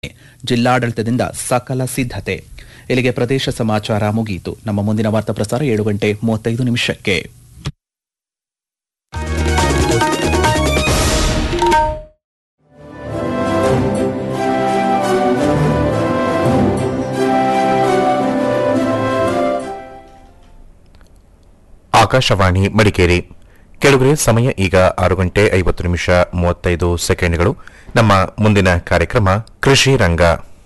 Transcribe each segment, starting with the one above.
ಜಿಲ್ಲಾಡಳಿತದಿಂದ ಸಕಲ ಸಿದ್ಧತೆ ಇಲ್ಲಿಗೆ ಪ್ರದೇಶ ಸಮಾಚಾರ ಮುಗಿಯಿತು ನಮ್ಮ ಮುಂದಿನ ವಾರ್ತಾ ಪ್ರಸಾರ ಏಳು ಗಂಟೆ ಮೂವತ್ತೈದು ನಿಮಿಷಕ್ಕೆ ಆಕಾಶವಾಣಿ ಮಡಿಕೇರಿ ಕೆಳಗರೆ ಸಮಯ ಈಗ ಆರು ಗಂಟೆ ಐವತ್ತು ನಿಮಿಷ ಮೂವತ್ತೈದು ಸೆಕೆಂಡ್ಗಳು ನಮ್ಮ ಮುಂದಿನ ಕಾರ್ಯಕ್ರಮ ಕೃಷಿ ರಂಗ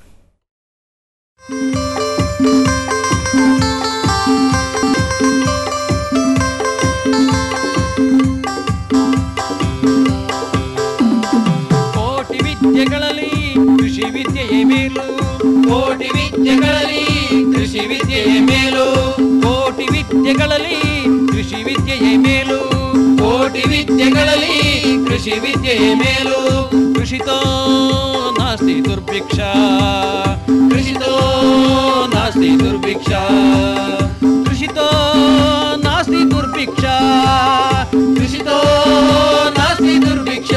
ಕೋಟಿ ವಿದ್ಯೆಗಳಲ್ಲಿ ಕೃಷಿ ವಿದ್ಯೆಯೇ ಮೇಲು ಕೋಟಿ ವಿದ್ಯೆಗಳಲ್ಲಿ ಕೃಷಿ ವಿದ್ಯೆಯೇ ಮೇಲು ಕೋಟಿ ವಿದ್ಯೆಗಳಲ್ಲಿ ಕೃಷಿ ವಿದ್ಯೆಯೇ ಮೇಲು ಕೋಟಿ ವಿದ್ಯೆಗಳಲ್ಲಿ ಕೃಷಿ ವಿದ್ಯೆಯೇ ಮೇಲು ಕೃಷಿತೋ ನಾಸ್ತಿ ದುರ್ಭಿಕ್ಷ ಕೃಷಿತೋ ನಾಸ್ತಿ ದುರ್ಭಿಕ್ಷ ಕೃಷಿತೋ ನಾಸ್ತಿ ದುರ್ಭಿಕ್ಷ ಕೃಷಿತೋ ನಾಸ್ತಿ ದುರ್ಭಿಕ್ಷ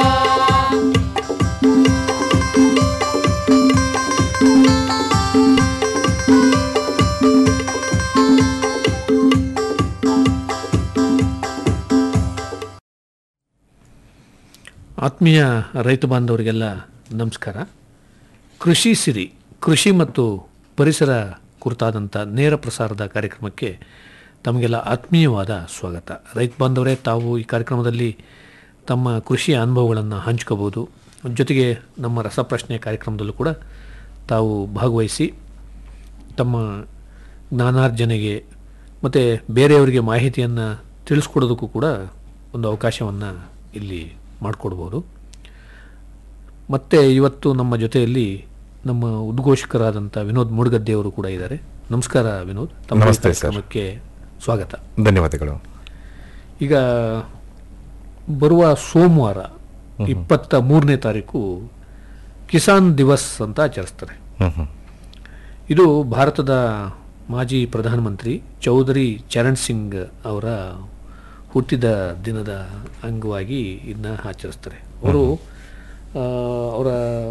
ಆತ್ಮೀಯ ರೈತ ಬಾಂಧವರಿಗೆಲ್ಲ ನಮಸ್ಕಾರ ಕೃಷಿ ಸಿರಿ ಕೃಷಿ ಮತ್ತು ಪರಿಸರ ಕುರಿತಾದಂಥ ನೇರ ಪ್ರಸಾರದ ಕಾರ್ಯಕ್ರಮಕ್ಕೆ ತಮಗೆಲ್ಲ ಆತ್ಮೀಯವಾದ ಸ್ವಾಗತ ರೈತ ಬಾಂಧವರೇ ತಾವು ಈ ಕಾರ್ಯಕ್ರಮದಲ್ಲಿ ತಮ್ಮ ಕೃಷಿಯ ಅನುಭವಗಳನ್ನು ಹಂಚ್ಕೋಬೋದು ಜೊತೆಗೆ ನಮ್ಮ ರಸಪ್ರಶ್ನೆ ಕಾರ್ಯಕ್ರಮದಲ್ಲೂ ಕೂಡ ತಾವು ಭಾಗವಹಿಸಿ ತಮ್ಮ ಜ್ಞಾನಾರ್ಜನೆಗೆ ಮತ್ತು ಬೇರೆಯವರಿಗೆ ಮಾಹಿತಿಯನ್ನು ತಿಳಿಸ್ಕೊಡೋದಕ್ಕೂ ಕೂಡ ಒಂದು ಅವಕಾಶವನ್ನು ಇಲ್ಲಿ ಮಾಡಿಕೊಡ್ಬೋದು ಮತ್ತು ಇವತ್ತು ನಮ್ಮ ಜೊತೆಯಲ್ಲಿ ನಮ್ಮ ಉದ್ಘೋಷಕರಾದಂಥ ವಿನೋದ್ ಮೂಡ್ಗದ್ದೆಯವರು ಕೂಡ ಇದ್ದಾರೆ ನಮಸ್ಕಾರ ವಿನೋದ್ ತಮ್ಮ ಈ ನಮಸ್ತೆ ಸರ್. ಕಾರ್ಯಕ್ರಮಕ್ಕೆ ಸ್ವಾಗತ ಧನ್ಯವಾದಗಳು ಈಗ ಬರುವ ಸೋಮವಾರ ಇಪ್ಪತ್ತ ಮೂರನೇ ತಾರೀಕು ಕಿಸಾನ್ ದಿವಸ್ ಅಂತ ಆಚರಿಸ್ತಾರೆ ಹ್ಮ್ ಹ್ಮ್ ಇದು ಭಾರತದ ಮಾಜಿ ಪ್ರಧಾನಮಂತ್ರಿ ಚೌಧರಿ ಚರಣ್ ಸಿಂಗ್ ಅವರ ಹುಟ್ಟಿದ ದಿನದ ಅಂಗವಾಗಿ ಇದನ್ನ ಆಚರಿಸ್ತಾರೆ ಅವರು ಆ, ಅವರ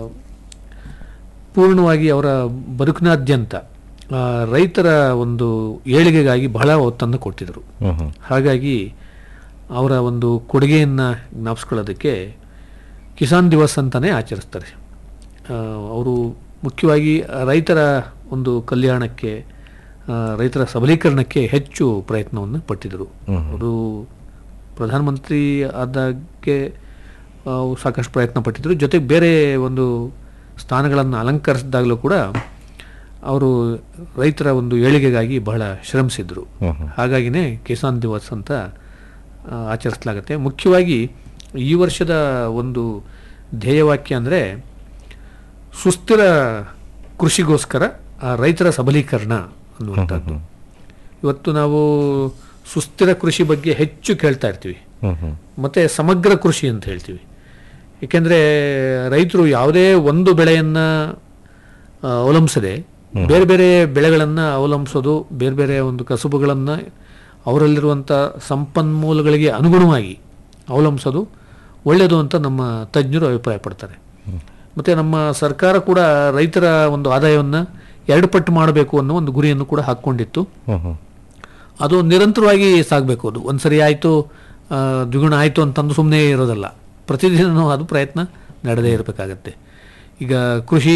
ಪೂರ್ಣವಾಗಿ ಅವರ ಬದುಕಿನಾದ್ಯಂತ ಆ, ರೈತರ ಒಂದು ಏಳಿಗೆಗಾಗಿ ಬಹಳ ಒತ್ತನ್ನು ಕೊಟ್ಟಿದ್ದರು ಹ್ಮ್ ಹ್ಮ್ ಹಾಗಾಗಿ ಅವರ ಒಂದು ಕೊಡುಗೆಯನ್ನು ಜ್ಞಾಪಿಸ್ಕೊಳ್ಳೋದಕ್ಕೆ ಕಿಸಾನ್ ದಿವಸ್ ಅಂತಲೇ ಆಚರಿಸ್ತಾರೆ ಆ, ಅವರು ಮುಖ್ಯವಾಗಿ ರೈತರ ಒಂದು ಕಲ್ಯಾಣಕ್ಕೆ ಆ, ರೈತರ ಸಬಲೀಕರಣಕ್ಕೆ ಹೆಚ್ಚು ಪ್ರಯತ್ನವನ್ನು ಪಟ್ಟಿದ್ದರು ಅವರು ಪ್ರಧಾನಮಂತ್ರಿ ಆದಾಗೆ ಆ, ಸಾಕಷ್ಟು ಪ್ರಯತ್ನ ಪಟ್ಟಿದ್ದರು ಜೊತೆಗೆ ಬೇರೆ ಒಂದು ಸ್ಥಾನಗಳನ್ನು ಅಲಂಕರಿಸಿದಾಗಲೂ ಕೂಡ ಅವರು ರೈತರ ಒಂದು ಏಳಿಗೆಗಾಗಿ ಬಹಳ ಶ್ರಮಿಸಿದ್ರು ಹ್ಮ್ ಹ್ಮ್. ಹಾಗಾಗಿನೇ ಕಿಸಾನ್ ದಿವಸ್ ಅಂತ ಆ, ಆಚರಿಸಲಾಗುತ್ತೆ ಮುಖ್ಯವಾಗಿ ಈ ವರ್ಷದ ಒಂದು ಧ್ಯೇಯವಾಕ್ಯ ಅಂದರೆ ಸುಸ್ಥಿರ ಕೃಷಿಗೋಸ್ಕರ ಆ ರೈತರ ಸಬಲೀಕರಣ ಅನ್ನುವಂಥದ್ದು ಇವತ್ತು ನಾವು ಸುಸ್ಥಿರ ಕೃಷಿ ಬಗ್ಗೆ ಹೆಚ್ಚು ಕೇಳ್ತಾ ಇರ್ತೀವಿ ಹ್ಮ್ ಹ್ಮ್ ಮತ್ತು ಸಮಗ್ರ ಕೃಷಿ ಅಂತ ಹೇಳ್ತೀವಿ ಏಕೆಂದರೆ ರೈತರು ಯಾವುದೇ ಒಂದು ಬೆಳೆಯನ್ನು ಅವಲಂಬಿಸದೆ ಬೇರೆ ಬೇರೆ ಬೆಳೆಗಳನ್ನು ಅವಲಂಬಿಸೋದು ಬೇರೆ ಬೇರೆ ಒಂದು ಕಸುಬುಗಳನ್ನು ಅವರಲ್ಲಿರುವಂಥ ಸಂಪನ್ಮೂಲಗಳಿಗೆ ಅನುಗುಣವಾಗಿ ಅವಲಂಬಿಸೋದು ಒಳ್ಳೆಯದು ಅಂತ ನಮ್ಮ ತಜ್ಞರು ಅಭಿಪ್ರಾಯ ಪಡ್ತಾರೆ ಮತ್ತು ನಮ್ಮ ಸರ್ಕಾರ ಕೂಡ ರೈತರ ಒಂದು ಆದಾಯವನ್ನು ಎರಡು ಪಟ್ಟು ಮಾಡಬೇಕು ಅನ್ನೋ ಒಂದು ಗುರಿಯನ್ನು ಕೂಡ ಹಾಕ್ಕೊಂಡಿತ್ತು ಹ್ಮ್ ಹ್ಮ್ ಅದು ನಿರಂತರವಾಗಿ ಸಾಗಬೇಕು ಅದು ಒಂದು ಸರಿ ಆಯಿತು ದ್ವಿಗುಣ ಆಯಿತು ಅಂತಂದು ಸುಮ್ಮನೆ ಇರೋದಲ್ಲ ಪ್ರತಿದಿನ ಅದು ಪ್ರಯತ್ನ ನಡೆದೇ ಇರಬೇಕಾಗತ್ತೆ ಈಗ ಕೃಷಿ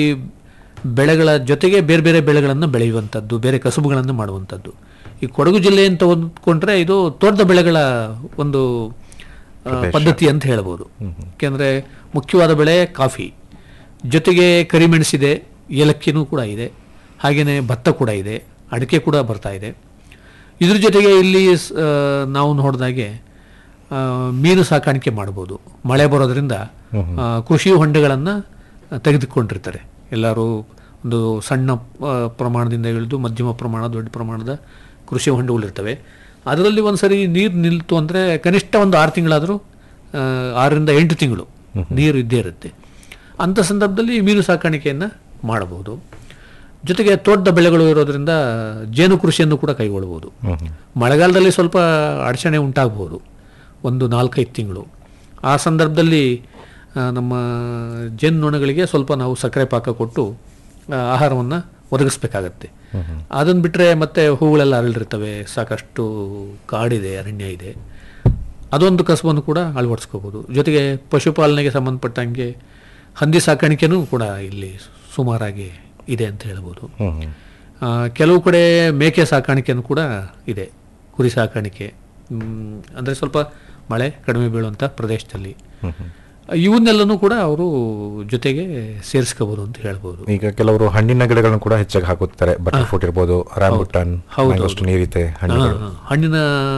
ಬೆಳೆಗಳ ಜೊತೆಗೆ ಬೇರೆ ಬೇರೆ ಬೆಳೆಗಳನ್ನು ಬೆಳೆಯುವಂಥದ್ದು ಬೇರೆ ಕಸುಬುಗಳನ್ನು ಮಾಡುವಂಥದ್ದು ಈ ಕೊಡಗು ಜಿಲ್ಲೆ ಅಂತ ಹೊಂದ್ಕೊಂಡ್ರೆ ಇದು ತೋಟದ ಬೆಳೆಗಳ ಒಂದು ಆ, ಪದ್ಧತಿ ಅಂತ ಹೇಳ್ಬೋದು ಯಾಕೆಂದರೆ ಮುಖ್ಯವಾದ ಬೆಳೆ ಕಾಫಿ ಜೊತೆಗೆ ಕರಿಮೆಣಸಿದೆ ಏಲಕ್ಕಿನೂ ಕೂಡ ಇದೆ ಹಾಗೆಯೇ ಭತ್ತ ಕೂಡ ಇದೆ ಅಡಿಕೆ ಕೂಡ ಬರ್ತಾ ಇದೆ ಇದ್ರ ಜೊತೆಗೆ ಇಲ್ಲಿ ಸ್- ಆ, ನಾವು ನೋಡಿದಾಗೆ ಆ, ಮೀನು ಸಾಕಾಣಿಕೆ ಮಾಡ್ಬೋದು ಮಳೆ ಬರೋದ್ರಿಂದ ಆ, ಕೃಷಿ ಹೊಂಡಗಳನ್ನು ತೆಗೆದುಕೊಂಡಿರ್ತಾರೆ ಎಲ್ಲರೂ ಒಂದು ಸಣ್ಣ ಆ, ಪ್ರಮಾಣದಿಂದ ಇಳಿದು ಮಧ್ಯಮ ಪ್ರಮಾಣ ದೊಡ್ಡ ಪ್ರಮಾಣದ ಕೃಷಿ ಹೊಂಡಗಳಿರ್ತವೆ ಅದರಲ್ಲಿ ಒಂದು ಸರಿ ನೀರು ನಿಲ್ತು ಅಂದರೆ ಕನಿಷ್ಠ ಒಂದು ಆರು ತಿಂಗಳಾದರೂ ಆ, ಆರರಿಂದ ಎಂಟು ತಿಂಗಳು ನೀರು ಇದ್ದೇ ಇರುತ್ತೆ ಅಂಥ ಸಂದರ್ಭದಲ್ಲಿ ಮೀನು ಸಾಕಾಣಿಕೆಯನ್ನು ಮಾಡಬಹುದು ಜೊತೆಗೆ ತೋಟದ ಬೆಳೆಗಳು ಇರೋದ್ರಿಂದ ಜೇನು ಕೃಷಿಯನ್ನು ಕೂಡ ಕೈಗೊಳ್ಬೋದು ಮಳೆಗಾಲದಲ್ಲಿ ಸ್ವಲ್ಪ ಅಡಚಣೆ ಉಂಟಾಗಬಹುದು ಒಂದು ನಾಲ್ಕೈದು ತಿಂಗಳು ಆ ಸಂದರ್ಭದಲ್ಲಿ ಆ, ನಮ್ಮ ಜೇನುನೊಣಗಳಿಗೆ ಸ್ವಲ್ಪ ನಾವು ಸಕ್ಕರೆ ಪಾಕ ಕೊಟ್ಟು ಆಹಾರವನ್ನು ಒದಗಿಸ್ಬೇಕಾಗತ್ತೆ ಅದನ್ನು ಬಿಟ್ಟರೆ ಮತ್ತೆ ಹೂಗಳೆಲ್ಲ ಅರಳಿರ್ತವೆ ಸಾಕಷ್ಟು ಕಾಡಿದೆ ಅರಣ್ಯ ಇದೆ ಅದೊಂದು ಕಸಬನ್ನು ಕೂಡ ಅಳವಡಿಸ್ಕೋಬೋದು ಜೊತೆಗೆ ಪಶುಪಾಲನೆಗೆ ಸಂಬಂಧಪಟ್ಟಂಗೆ ಹಂದಿ ಸಾಕಾಣಿಕೆನೂ ಕೂಡ ಇಲ್ಲಿ ಸುಮಾರಾಗಿ ಇದೆ ಅಂತ ಹೇಳ್ಬೋದು ಹ್ಮ್ ಹ್ಮ್. ಆ, ಕೆಲವು ಕಡೆ ಮೇಕೆ ಸಾಕಾಣಿಕೆನೂ ಕೂಡ ಇದೆ ಕುರಿ ಸಾಕಾಣಿಕೆ ಮ್, ಅಂದ್ರೆ ಸ್ವಲ್ಪ ಮಳೆ ಕಡಿಮೆ ಬೀಳುವಂಥ ಪ್ರದೇಶದಲ್ಲಿ ಇವನ್ನೆಲ್ಲನೂ ಕೂಡ ಅವರು ಜೊತೆಗೆ ಸೇರಿಸ್ಕೋಬೋದು ಅಂತ ಹೇಳ್ಬೋದು ಈಗ ಕೆಲವರು ಹಣ್ಣಿನ ಗಿಡಗಳನ್ನು ಕೂಡ ಹೆಚ್ಚಾಗಿ ಹಾಕುತ್ತಾರೆ ಬಟರ್ ಫ್ರೂಟ್ ಇರ್ಬೋದು ರಾಂಬುಟಾನ್ ಹೌದು, ಮ್ಯಾಂಗೋಸ್ಟ್ ನೀರಿತೆ ಹಣ್ಣುಗಳು ಹಾ, ಹಣ್ಣಿನ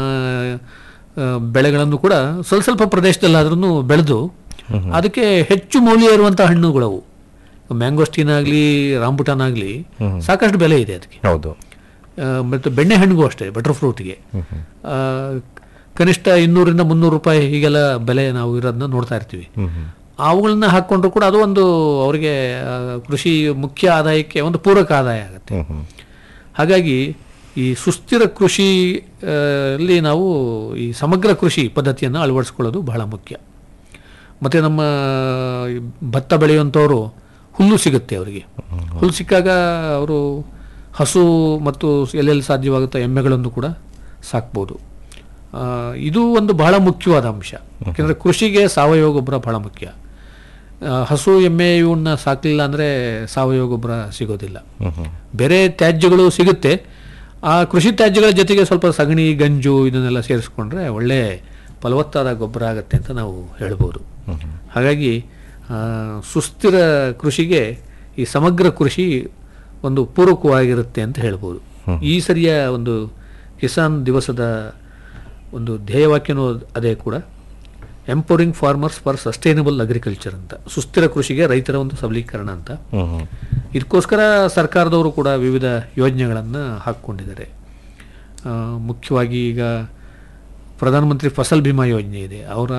ಆ, ಬೆಳೆಗಳನ್ನು ಕೂಡ ಸ್ವಲ್ಪ ಸ್ವಲ್ಪ ಪ್ರದೇಶದಲ್ಲಾದ್ರೂ ಬೆಳೆದು ಅದಕ್ಕೆ ಹೆಚ್ಚು ಮೌಲ್ಯ ಇರುವಂಥ ಹಣ್ಣುಗಳವು ಮ್ಯಾಂಗೋಸ್ಟೀನ್ ಆಗಲಿ ರಾಂಬುಟಾನ್ ಆಗಲಿ ಸಾಕಷ್ಟು ಬೆಲೆ ಇದೆ ಅದಕ್ಕೆ ಹೌದು ಆ, ಮತ್ತು ಬೆಣ್ಣೆ ಹಣ್ಣಿಗೂ ಅಷ್ಟೇ ಬಟರ್ ಫ್ರೂಟ್ಗೆ ಆ, ಕನಿಷ್ಠ ಇನ್ನೂರಿಂದ ಮುನ್ನೂರು ರೂಪಾಯಿ ಹೀಗೆಲ್ಲ ಬೆಲೆ ನಾವು ಇರೋದನ್ನ ನೋಡ್ತಾ ಇರ್ತೀವಿ ಅವುಗಳನ್ನ ಹಾಕ್ಕೊಂಡ್ರು ಕೂಡ ಅದು ಒಂದು ಅವರಿಗೆ ಆ, ಕೃಷಿ ಮುಖ್ಯ ಆದಾಯಕ್ಕೆ ಒಂದು ಪೂರಕ ಆದಾಯ ಆಗುತ್ತೆ ಹ್ಮ್ ಹ್ಮ್. ಹಾಗಾಗಿ ಈ ಸುಸ್ಥಿರ ಕೃಷಿ ಆ, ಅಲ್ಲಿ ನಾವು ಈ ಸಮಗ್ರ ಕೃಷಿ ಪದ್ಧತಿಯನ್ನು ಅಳವಡಿಸ್ಕೊಳ್ಳೋದು ಬಹಳ ಮುಖ್ಯ ಮತ್ತು ನಮ್ಮ ಈ ಭತ್ತ ಬೆಳೆಯುವಂಥವರು ಹುಲ್ಲು ಸಿಗುತ್ತೆ ಅವರಿಗೆ ಹುಲ್ಲು ಸಿಕ್ಕಾಗ ಅವರು ಹಸು ಮತ್ತು ಎಲ್ಲೆಲ್ಲಿ ಸಾಧ್ಯವಾಗುತ್ತೋ ಎಮ್ಮೆಗಳನ್ನು ಕೂಡ ಸಾಕ್ಬೋದು ಆ, ಇದು ಒಂದು ಬಹಳ ಮುಖ್ಯವಾದ ಅಂಶ ಯಾಕೆಂದರೆ ಕೃಷಿಗೆ ಸಾವಯವ ಗೊಬ್ಬರ ಬಹಳ ಮುಖ್ಯ ಆ, ಹಸು ಎಮ್ಮೆ ಇವನ್ನ ಸಾಕಲಿಲ್ಲ ಅಂದರೆ ಸಾವಯವ ಗೊಬ್ಬರ ಸಿಗೋದಿಲ್ಲ ಬೇರೆ ತ್ಯಾಜ್ಯಗಳು ಸಿಗುತ್ತೆ ಆ ಕೃಷಿ ತ್ಯಾಜ್ಯಗಳ ಜೊತೆಗೆ ಸ್ವಲ್ಪ ಸಗಣಿ ಗಂಜು ಇದನ್ನೆಲ್ಲ ಸೇರಿಸ್ಕೊಂಡ್ರೆ ಒಳ್ಳೆ ಫಲವತ್ತಾದ ಗೊಬ್ಬರ ಆಗುತ್ತೆ ಅಂತ ನಾವು ಹೇಳ್ಬೋದು ಹಾಗಾಗಿ ಆ, ಸುಸ್ಥಿರ ಕೃಷಿಗೆ ಈ ಸಮಗ್ರ ಕೃಷಿ ಒಂದು ಪೂರಕವಾಗಿರುತ್ತೆ ಅಂತ ಹೇಳ್ಬೋದು ಈ ಸರಿಯ ಒಂದು ಕಿಸಾನ್ ದಿವಸದ ಒಂದು ಧ್ಯೇಯವಾಕ್ಯನೂ ಅದೇ ಕೂಡ empowering farmers for sustainable agriculture ಅಂತ ಸುಸ್ಥಿರ ಕೃಷಿಗೆ ರೈತರ ಒಂದು ಸಬಲೀಕರಣ ಅಂತ ಹ್ಮ್ ಹ್ಮ್. ಇದಕ್ಕೋಸ್ಕರ ಸರ್ಕಾರದವರು ಕೂಡ ವಿವಿಧ ಯೋಜನೆಗಳನ್ನು ಹಾಕ್ಕೊಂಡಿದ್ದಾರೆ ಆ, ಮುಖ್ಯವಾಗಿ ಈಗ ಪ್ರಧಾನಮಂತ್ರಿ ಫಸಲ್ ಬಿಮಾ ಯೋಜನೆ ಇದೆ ಅವರ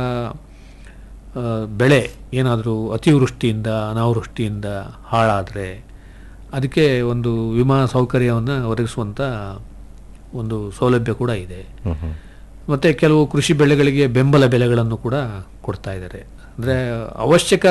ಆ, ಬೆಳೆ ಏನಾದರೂ ಅತಿವೃಷ್ಟಿಯಿಂದ ಅನಾವೃಷ್ಟಿಯಿಂದ ಹಾಳಾದರೆ ಅದಕ್ಕೆ ಒಂದು ವಿಮಾ ಸೌಕರ್ಯವನ್ನು ಒದಗಿಸುವಂಥ ಒಂದು ಸೌಲಭ್ಯ ಕೂಡ ಇದೆ ಹ್ಮ್ ಹ್ಮ್. ಮತ್ತು ಕೆಲವು ಕೃಷಿ ಬೆಳೆಗಳಿಗೆ ಬೆಂಬಲ ಬೆಲೆಗಳನ್ನು ಕೂಡ ಕೊಡ್ತಾ ಇದ್ದಾರೆ ಅಂದರೆ ಅವಶ್ಯಕ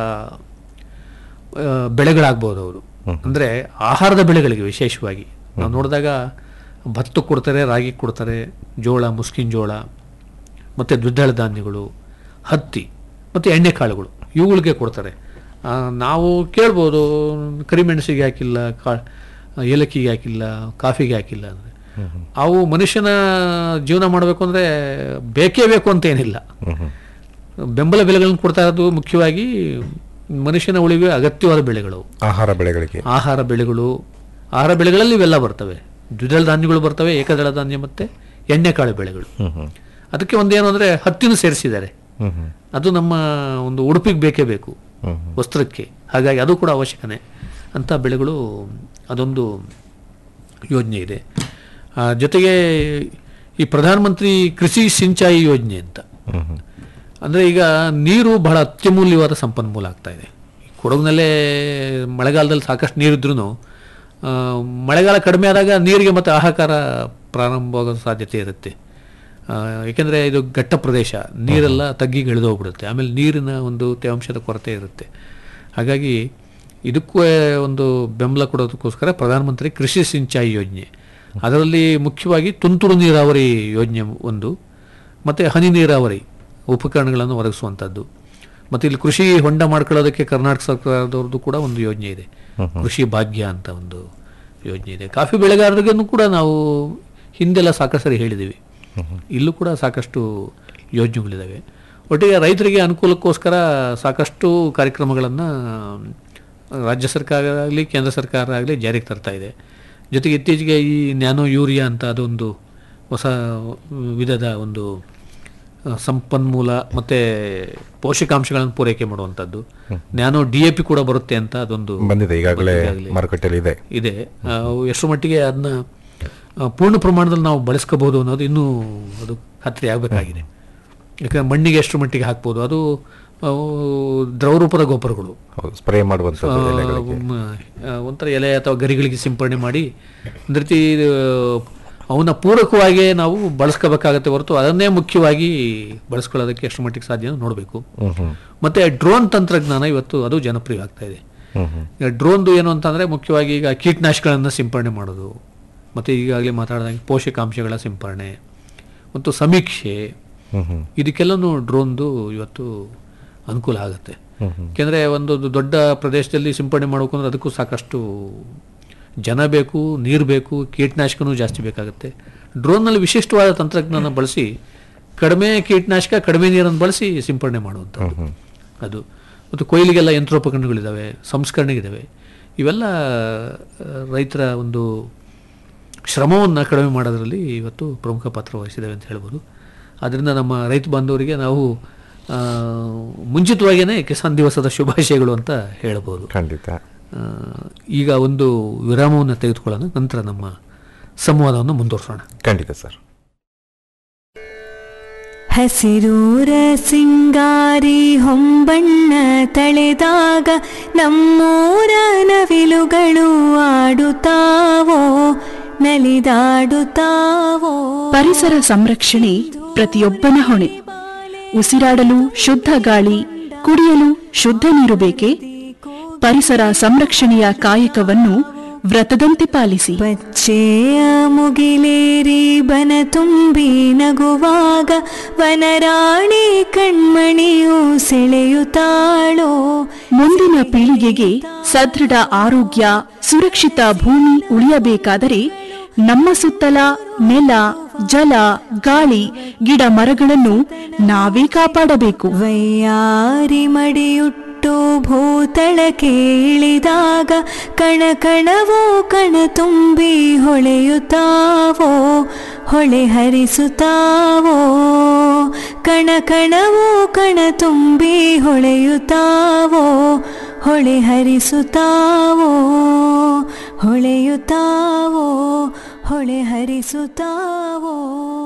ಆ, ಬೆಳೆಗಳಾಗ್ಬೋದು ಅವರು ಅಂದರೆ ಆಹಾರದ ಬೆಳೆಗಳಿಗೆ ವಿಶೇಷವಾಗಿ ನಾವು ನೋಡಿದಾಗ ಭತ್ತ ಕೊಡ್ತಾರೆ ರಾಗಿ ಕೊಡ್ತಾರೆ ಜೋಳ ಮುಸ್ಕಿನ ಜೋಳ ಮತ್ತು ದ್ವಿದಳ ಧಾನ್ಯಗಳು ಹತ್ತಿ ಮತ್ತು ಎಣ್ಣೆಕಾಳುಗಳು ಇವುಗಳಿಗೆ ಕೊಡ್ತಾರೆ ಆ, ನಾವು ಕೇಳ್ಬೋದು ಕರಿಮೆಣಸಿಗೆ ಹಾಕಿಲ್ಲ ಕಾ ಏಲಕ್ಕಿಗೆ ಹಾಕಿಲ್ಲ ಕಾಫಿಗೆ ಹಾಕಿಲ್ಲ ಅಂದರೆ ಅವು ಮನುಷ್ಯನ ಜೀವನ ಮಾಡಬೇಕು ಅಂದರೆ ಬೇಕೇ ಬೇಕು ಅಂತ ಏನಿಲ್ಲ ಹ್ಮ್ ಹ್ಮ್. ಬೆಂಬಲ ಬೆಲೆಗಳನ್ನು ಕೊಡ್ತಾ ಇರೋದು ಮುಖ್ಯವಾಗಿ ಮನುಷ್ಯನ ಉಳಿವೆ ಅಗತ್ಯವಾದ ಬೆಳೆಗಳು ಆಹಾರ ಬೆಳೆಗಳಿಗೆ ಆಹಾರ ಬೆಳೆಗಳು ಆಹಾರ ಬೆಳೆಗಳಲ್ಲಿ ಇವೆಲ್ಲ ಬರ್ತವೆ ದ್ವಿದಳ ಧಾನ್ಯಗಳು ಬರ್ತವೆ ಏಕದಳ ಧಾನ್ಯ ಮತ್ತು ಎಣ್ಣೆಕಾಳು ಬೆಳೆಗಳು ಹ್ಮ್ ಹ್ಮ್. ಅದಕ್ಕೆ ಒಂದೇನು ಅಂದರೆ ಹತ್ತಿನೂ ಸೇರಿಸಿದ್ದಾರೆ ಹ್ಮ್ ಹ್ಮ್. ಅದು ನಮ್ಮ ಒಂದು ಉಡುಪಿಗೆ ಬೇಕೇ ಬೇಕು ಹ್ಮ್ ಹ್ಮ್. ವಸ್ತ್ರಕ್ಕೆ ಹಾಗಾಗಿ ಅದು ಕೂಡ ಅವಶ್ಯಕನೇ ಅಂಥ ಬೆಳೆಗಳು ಅದೊಂದು ಯೋಜನೆ ಇದೆ ಆ, ಜೊತೆಗೆ ಈ ಪ್ರಧಾನಮಂತ್ರಿ ಕೃಷಿ ಸಿಂಚಾಯಿ ಯೋಜನೆ ಅಂತ ಹ್ಮ್ ಹ್ಮ್. ಅಂದರೆ ಈಗ ನೀರು ಬಹಳ ಅತ್ಯಮೂಲ್ಯವಾದ ಸಂಪನ್ಮೂಲ ಆಗ್ತಾ ಇದೆ ಕೊಡಗಿನಲ್ಲೇ ಮಳೆಗಾಲದಲ್ಲಿ ಸಾಕಷ್ಟು ನೀರಿದ್ರೂ ಮಳೆಗಾಲ ಕಡಿಮೆ ಆದಾಗ ನೀರಿಗೆ ಮತ್ತು ಹಾಹಾಕಾರ ಪ್ರಾರಂಭವಾಗೋ ಸಾಧ್ಯತೆ ಇರುತ್ತೆ ಆ, ಏಕೆಂದರೆ ಇದು ಘಟ್ಟ ಪ್ರದೇಶ ನೀರೆಲ್ಲ ತಗ್ಗಿಗೆ ಇಳಿದೋಗ್ಬಿಡುತ್ತೆ ಆಮೇಲೆ ನೀರಿನ ಒಂದು ತೇವಾಂಶದ ಕೊರತೆ ಇರುತ್ತೆ ಹಾಗಾಗಿ ಇದಕ್ಕೂ ಒಂದು ಬೆಂಬಲ ಕೊಡೋದಕ್ಕೋಸ್ಕರ ಪ್ರಧಾನಮಂತ್ರಿ ಕೃಷಿ ಸಿಂಚಾಯಿ ಯೋಜನೆ ಅದರಲ್ಲಿ ಮುಖ್ಯವಾಗಿ ತುಂತುರು ನೀರಾವರಿ ಯೋಜನೆ ಒಂದು ಮತ್ತು ಹನಿ ನೀರಾವರಿ ಉಪಕರಣಗಳನ್ನು ಒದಗಿಸುವಂಥದ್ದು ಮತ್ತು ಇಲ್ಲಿ ಕೃಷಿ ಹೊಂಡ ಮಾಡ್ಕೊಳ್ಳೋದಕ್ಕೆ ಕರ್ನಾಟಕ ಸರ್ಕಾರದವ್ರದ್ದು ಕೂಡ ಒಂದು ಯೋಜನೆ ಇದೆ ಕೃಷಿ ಭಾಗ್ಯ ಅಂತ ಒಂದು ಯೋಜನೆ ಇದೆ ಕಾಫಿ ಬೆಳೆಗಾರರಿಗೂ ಕೂಡ ನಾವು ಹಿಂದೆಲ್ಲ ಸಾಕಷ್ಟು ಸರಿ ಹೇಳಿದ್ದೀವಿ ಇಲ್ಲೂ ಕೂಡ ಸಾಕಷ್ಟು ಯೋಜನೆಗಳಿದ್ದಾವೆ ಒಟ್ಟಿಗೆ ರೈತರಿಗೆ ಅನುಕೂಲಕ್ಕೋಸ್ಕರ ಸಾಕಷ್ಟು ಕಾರ್ಯಕ್ರಮಗಳನ್ನು ರಾಜ್ಯ ಸರ್ಕಾರ ಆಗಲಿ ಕೇಂದ್ರ ಸರ್ಕಾರ ಆಗಲಿ ಜಾರಿಗೆ ತರ್ತಾ ಇದೆ ಜೊತೆಗೆ ಇತ್ತೀಚೆಗೆ ಈ ನ್ಯಾನೋ ಯೂರಿಯಾ ಅಂತ ಅದೊಂದು ಹೊಸ ವಿಧದ ಒಂದು ಆ, ಸಂಪನ್ಮೂಲ ಮತ್ತು ಪೋಷಕಾಂಶಗಳನ್ನು ಪೂರೈಕೆ ಮಾಡುವಂಥದ್ದು ನ್ಯಾನೋ ಡಿ ಎ ಪಿ ಕೂಡ ಬರುತ್ತೆ ಅಂತ ಅದೊಂದು ಬಂದಿದೆ ಈಗಾಗಲೇ ಈಗಾಗಲೇ ಮಾರುಕಟ್ಟೆಯಲ್ಲಿ ಇದೆ ಇದೆ ಆ, ಎಷ್ಟು ಮಟ್ಟಿಗೆ ಅದನ್ನ ಆ, ಪೂರ್ಣ ಪ್ರಮಾಣದಲ್ಲಿ ನಾವು ಬಳಸ್ಕೋಬಹುದು ಅನ್ನೋದು ಇನ್ನೂ ಅದು ಖಾತ್ರಿ ಆಗಬೇಕಾಗಿದೆ ಯಾಕಂದ್ರೆ ಮಣ್ಣಿಗೆ ಎಷ್ಟು ಮಟ್ಟಿಗೆ ಹಾಕ್ಬೋದು ಅದು ಆ, ದ್ರವರೂಪದ ಗೊಬ್ಬರಗಳು ಹೌದು ಸ್ಪ್ರೇ ಮಾಡುವಂಥದ್ದು ಎಲೆಗಳಿಗೆ ಮ್, ಆ, ಒಂಥರ ಎಲೆ ಅಥವಾ ಗರಿಗಳಿಗೆ ಸಿಂಪಡಣೆ ಮಾಡಿ ಒಂದು ರೀತಿ ಇದು ಅವನ್ನ ಪೂರಕವಾಗಿ ನಾವು ಬಳಸ್ಕೋಬೇಕಾಗತ್ತೆ ಹೊರತು ಅದನ್ನೇ ಮುಖ್ಯವಾಗಿ ಬಳಸ್ಕೊಳ್ಳೋದಕ್ಕೆ ಎಷ್ಟು ಮಟ್ಟಿಗೆ ಸಾಧ್ಯ ನೋಡಬೇಕು ಹ್ಮ್ ಹ್ಮ್ ಮತ್ತೆ ಡ್ರೋನ್ ತಂತ್ರಜ್ಞಾನ ಇವತ್ತು ಅದು ಜನಪ್ರಿಯ ಆಗ್ತಾ ಇದೆ ಹ್ಮ್ ಹ್ಮ್ ಈಗ ಡ್ರೋನ್ದು ಏನು ಅಂತಂದರೆ ಮುಖ್ಯವಾಗಿ ಈಗ ಕೀಟನಾಶಕಗಳನ್ನು ಸಿಂಪರಣೆ ಮಾಡೋದು ಮತ್ತು ಈಗಾಗಲೇ ಮಾತಾಡಿದಂಗೆ ಪೋಷಕಾಂಶಗಳ ಸಿಂಪರಣೆ ಮತ್ತು ಸಮೀಕ್ಷೆ ಹ್ಮ್ ಹ್ಮ್ ಇದಕ್ಕೆಲ್ಲನೂ ಡ್ರೋನ್ದು ಇವತ್ತು ಅನುಕೂಲ ಆಗುತ್ತೆ ಹ್ಮ್ ಹ್ಮ್ ಯಾಕೆಂದರೆ ಒಂದು ದೊಡ್ಡ ಪ್ರದೇಶದಲ್ಲಿ ಸಿಂಪರಣೆ ಮಾಡಬೇಕು ಅಂದ್ರೆ ಅದಕ್ಕೂ ಸಾಕಷ್ಟು ಜನ ಬೇಕು ನೀರು ಬೇಕು ಕೀಟನಾಶಕನೂ ಜಾಸ್ತಿ ಬೇಕಾಗುತ್ತೆ ಡ್ರೋನ್ನಲ್ಲಿ ವಿಶಿಷ್ಟವಾದ ತಂತ್ರಜ್ಞಾನ ಬಳಸಿ ಕಡಿಮೆ ಕೀಟನಾಶಕ ಕಡಿಮೆ ನೀರನ್ನು ಬಳಸಿ ಸಿಂಪರಣೆ ಮಾಡುವಂಥದ್ದು ಅದು ಮತ್ತು ಕೊಯ್ಲಿಗೆಲ್ಲ ಯಂತ್ರೋಪಕರಣಗಳಿದ್ದಾವೆ ಸಂಸ್ಕರಣೆಗಿದ್ದಾವೆ ಇವೆಲ್ಲ ಆ, ರೈತರ ಒಂದು ಶ್ರಮವನ್ನು ಕಡಿಮೆ ಮಾಡೋದ್ರಲ್ಲಿ ಇವತ್ತು ಪ್ರಮುಖ ಪಾತ್ರ ವಹಿಸಿದ್ದಾವೆ ಅಂತ ಹೇಳ್ಬೋದು ಆದ್ದರಿಂದ ನಮ್ಮ ರೈತ ಬಾಂಧವರಿಗೆ ನಾವು ಆ, ಮುಂಚಿತವಾಗಿಯೇ ಕಿಸಾನ್ ದಿವಸದ ಶುಭಾಶಯಗಳು ಅಂತ ಹೇಳ್ಬೋದು ಖಂಡಿತ ಆ, ಈಗ ಒಂದು ವಿರಾಮವನ್ನು ತೆಗೆದುಕೊಳ್ಳೋಣ ನಂತರ ನಮ್ಮ ಸಂವಾದವನ್ನು ಮುಂದುವರ್ಸೋಣ ಖಂಡಿತ ಸರ್ ಹಸಿರೂರ ಸಿಂಗಾರಿ ಹೊಂಬಣ್ಣ ತಳೆದಾಗ ನಮ್ಮೂರ ನವಿಲುಗಳು ಆಡುತ್ತಾವೋ ನಲಿದಾಡುತ್ತಾವೋ ಪರಿಸರ ಸಂರಕ್ಷಣೆ ಪ್ರತಿಯೊಬ್ಬನ ಹೊಣೆ ಉಸಿರಾಡಲು ಶುದ್ಧ ಗಾಳಿ ಕುಡಿಯಲು ಶುದ್ಧ ನೀರು ಬೇಕೆ ಪರಿಸರ ಸಂರಕ್ಷಣೆಯ ಕಾಯಕವನ್ನು ವ್ರತದಂತೆ ಪಾಲಿಸಿ ಬಚ್ಚೆಯ ಮುಗಿಲೇರಿ ಬನ ತುಂಬಿ ನಗುವಾಗ ವನರಾಣಿ ಕಣ್ಮಣಿಯು ಸೆಳೆಯುತ್ತಾಳೋ ಮುಂದಿನ ಪೀಳಿಗೆಗೆ ಸದೃಢ ಆರೋಗ್ಯ ಸುರಕ್ಷಿತ ಭೂಮಿ ಉಳಿಯಬೇಕಾದರೆ ನಮ್ಮ ಸುತ್ತಲ ನೆಲ ಜಲ ಗಾಳಿ ಗಿಡ ಮರಗಳನ್ನು ನಾವೇ ಕಾಪಾಡಬೇಕು ವೈಯಾರಿ ಮಡಿಯುಟ್ಟು ಭೂತಳಕ್ಕೆ ಇಳಿದಾಗ ಕಣ ಕಣವೋ ಕಣ ತುಂಬಿ ಹೊಳೆಯುತ್ತಾವೋ ಹೊಳೆ ಹರಿಸುತ್ತಾವೋ ಕಣ ಕಣವೋ ಕಣ ತುಂಬಿ ಹೊಳೆಯುತ್ತಾವೋ ಹೊಳೆ ಹರಿಸುತ್ತಾವೋ ಹೊಳೆಯುತ್ತಾವೋ ಹೊಳೆ ಹರಿಸುತ್ತಾವೋ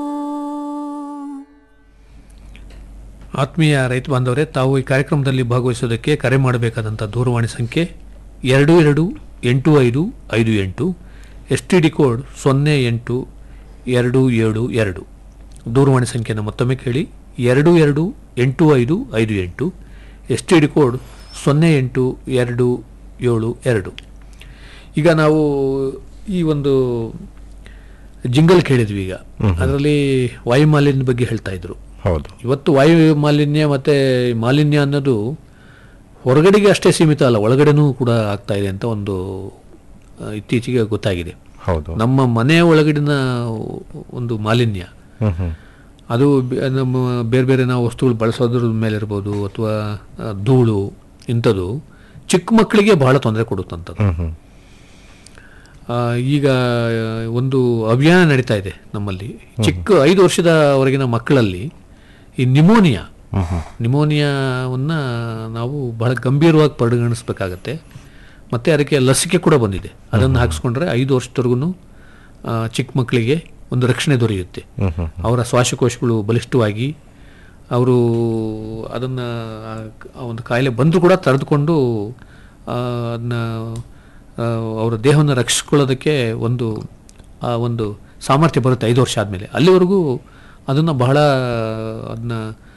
ಆತ್ಮೀಯ ರೈತ ಬಾಂಧವರೇ ತಾವು ಈ ಕಾರ್ಯಕ್ರಮದಲ್ಲಿ ಭಾಗವಹಿಸೋದಕ್ಕೆ ಕರೆ ಮಾಡಬೇಕಾದಂಥ ದೂರವಾಣಿ ಸಂಖ್ಯೆ ಎರಡು ಎರಡು ಎಂಟು ಐದು ಐದು ಎಂಟು ಎಸ್ ಟಿ ಡಿ ಕೋಡ್ ಸೊನ್ನೆ ಎಂಟು ಎರಡು ಏಳು ಎರಡು ದೂರವಾಣಿ ಸಂಖ್ಯೆಯನ್ನು ಮತ್ತೊಮ್ಮೆ ಕೇಳಿ ಎರಡು ಎರಡು ಎಂಟು ಐದು ಐದು ಎಂಟು ಎಸ್ ಟಿ ಡಿ ಕೋಡ್ ಸೊನ್ನೆ ಎಂಟು ಎರಡು ಏಳು ಎರಡು ಈಗ ನಾವು ಈ ಒಂದು ಜಿಂಗಲ್ ಕೇಳಿದ್ವಿ ಈಗ ಅದರಲ್ಲಿ ವಾಯು ಮಾಲಿನ್ಯ ಬಗ್ಗೆ ಹೇಳ್ತಾ ಇದ್ರು ಹೌದು ಇವತ್ತು ವಾಯು ಮಾಲಿನ್ಯ ಮತ್ತು ಮಾಲಿನ್ಯ ಅನ್ನೋದು ಹೊರಗಡೆಗೆ ಅಷ್ಟೇ ಸೀಮಿತ ಅಲ್ಲ ಒಳಗಡೆನೂ ಕೂಡ ಆಗ್ತಾ ಇದೆ ಅಂತ ಒಂದು ಆ, ಇತ್ತೀಚೆಗೆ ಗೊತ್ತಾಗಿದೆ ಹೌದು ನಮ್ಮ ಮನೆಯ ಒಳಗಡಿನ ಒಂದು ಮಾಲಿನ್ಯ ಹ್ಮ್ ಹ್ಮ್ ಅದು ಬೆ- ನಮ್ಮ ಬೇರೆ ಬೇರೆ ನಾವು ವಸ್ತುಗಳು ಬಳಸೋದ್ರ ಮೇಲೆ ಇರ್ಬೋದು ಅಥವಾ ಆ, ಧೂಳು ಇಂಥದ್ದು ಚಿಕ್ಕ ಮಕ್ಕಳಿಗೆ ಬಹಳ ತೊಂದರೆ ಕೊಡುತ್ತಂಥದ್ದು ಹ್ಮ್ ಹ್ಮ್ ಆ, ಈಗ ಒಂದು ಅಭಿಯಾನ ನಡೀತಾ ಇದೆ ನಮ್ಮಲ್ಲಿ ಚಿಕ್ಕ ಐದು ವರ್ಷದವರೆಗಿನ ಮಕ್ಕಳಲ್ಲಿ ಈ ನಿಮೋನಿಯಾ ನಿಮೋನಿಯಾವನ್ನು ನಾವು ಬಹಳ ಗಂಭೀರವಾಗಿ ಪರಿಗಣಿಸ್ಬೇಕಾಗತ್ತೆ ಮತ್ತು ಅದಕ್ಕೆ ಲಸಿಕೆ ಕೂಡ ಬಂದಿದೆ ಅದನ್ನು ಹಾಕಿಸ್ಕೊಂಡ್ರೆ ಐದು ವರ್ಷದವರೆಗೂ ಚಿಕ್ಕ ಮಕ್ಕಳಿಗೆ ಒಂದು ರಕ್ಷಣೆ ದೊರೆಯುತ್ತೆ ಹ್ಮ್ ಹ್ಮ್ ಅವರ ಶ್ವಾಸಕೋಶಗಳು ಬಲಿಷ್ಠವಾಗಿ ಅವರು ಅದನ್ನು ಒಂದು ಕಾಯಿಲೆ ಬಂದರೂ ಕೂಡ ತಡೆದುಕೊಂಡು ಅದನ್ನ ಅವರ ದೇಹವನ್ನು ರಕ್ಷಿಸ್ಕೊಳ್ಳೋದಕ್ಕೆ ಒಂದು ಆ ಒಂದು ಸಾಮರ್ಥ್ಯ ಬರುತ್ತೆ ಐದು ವರ್ಷ ಆದಮೇಲೆ ಅಲ್ಲಿವರೆಗೂ ಅದನ್ನು ಬಹಳ ಅದನ್ನ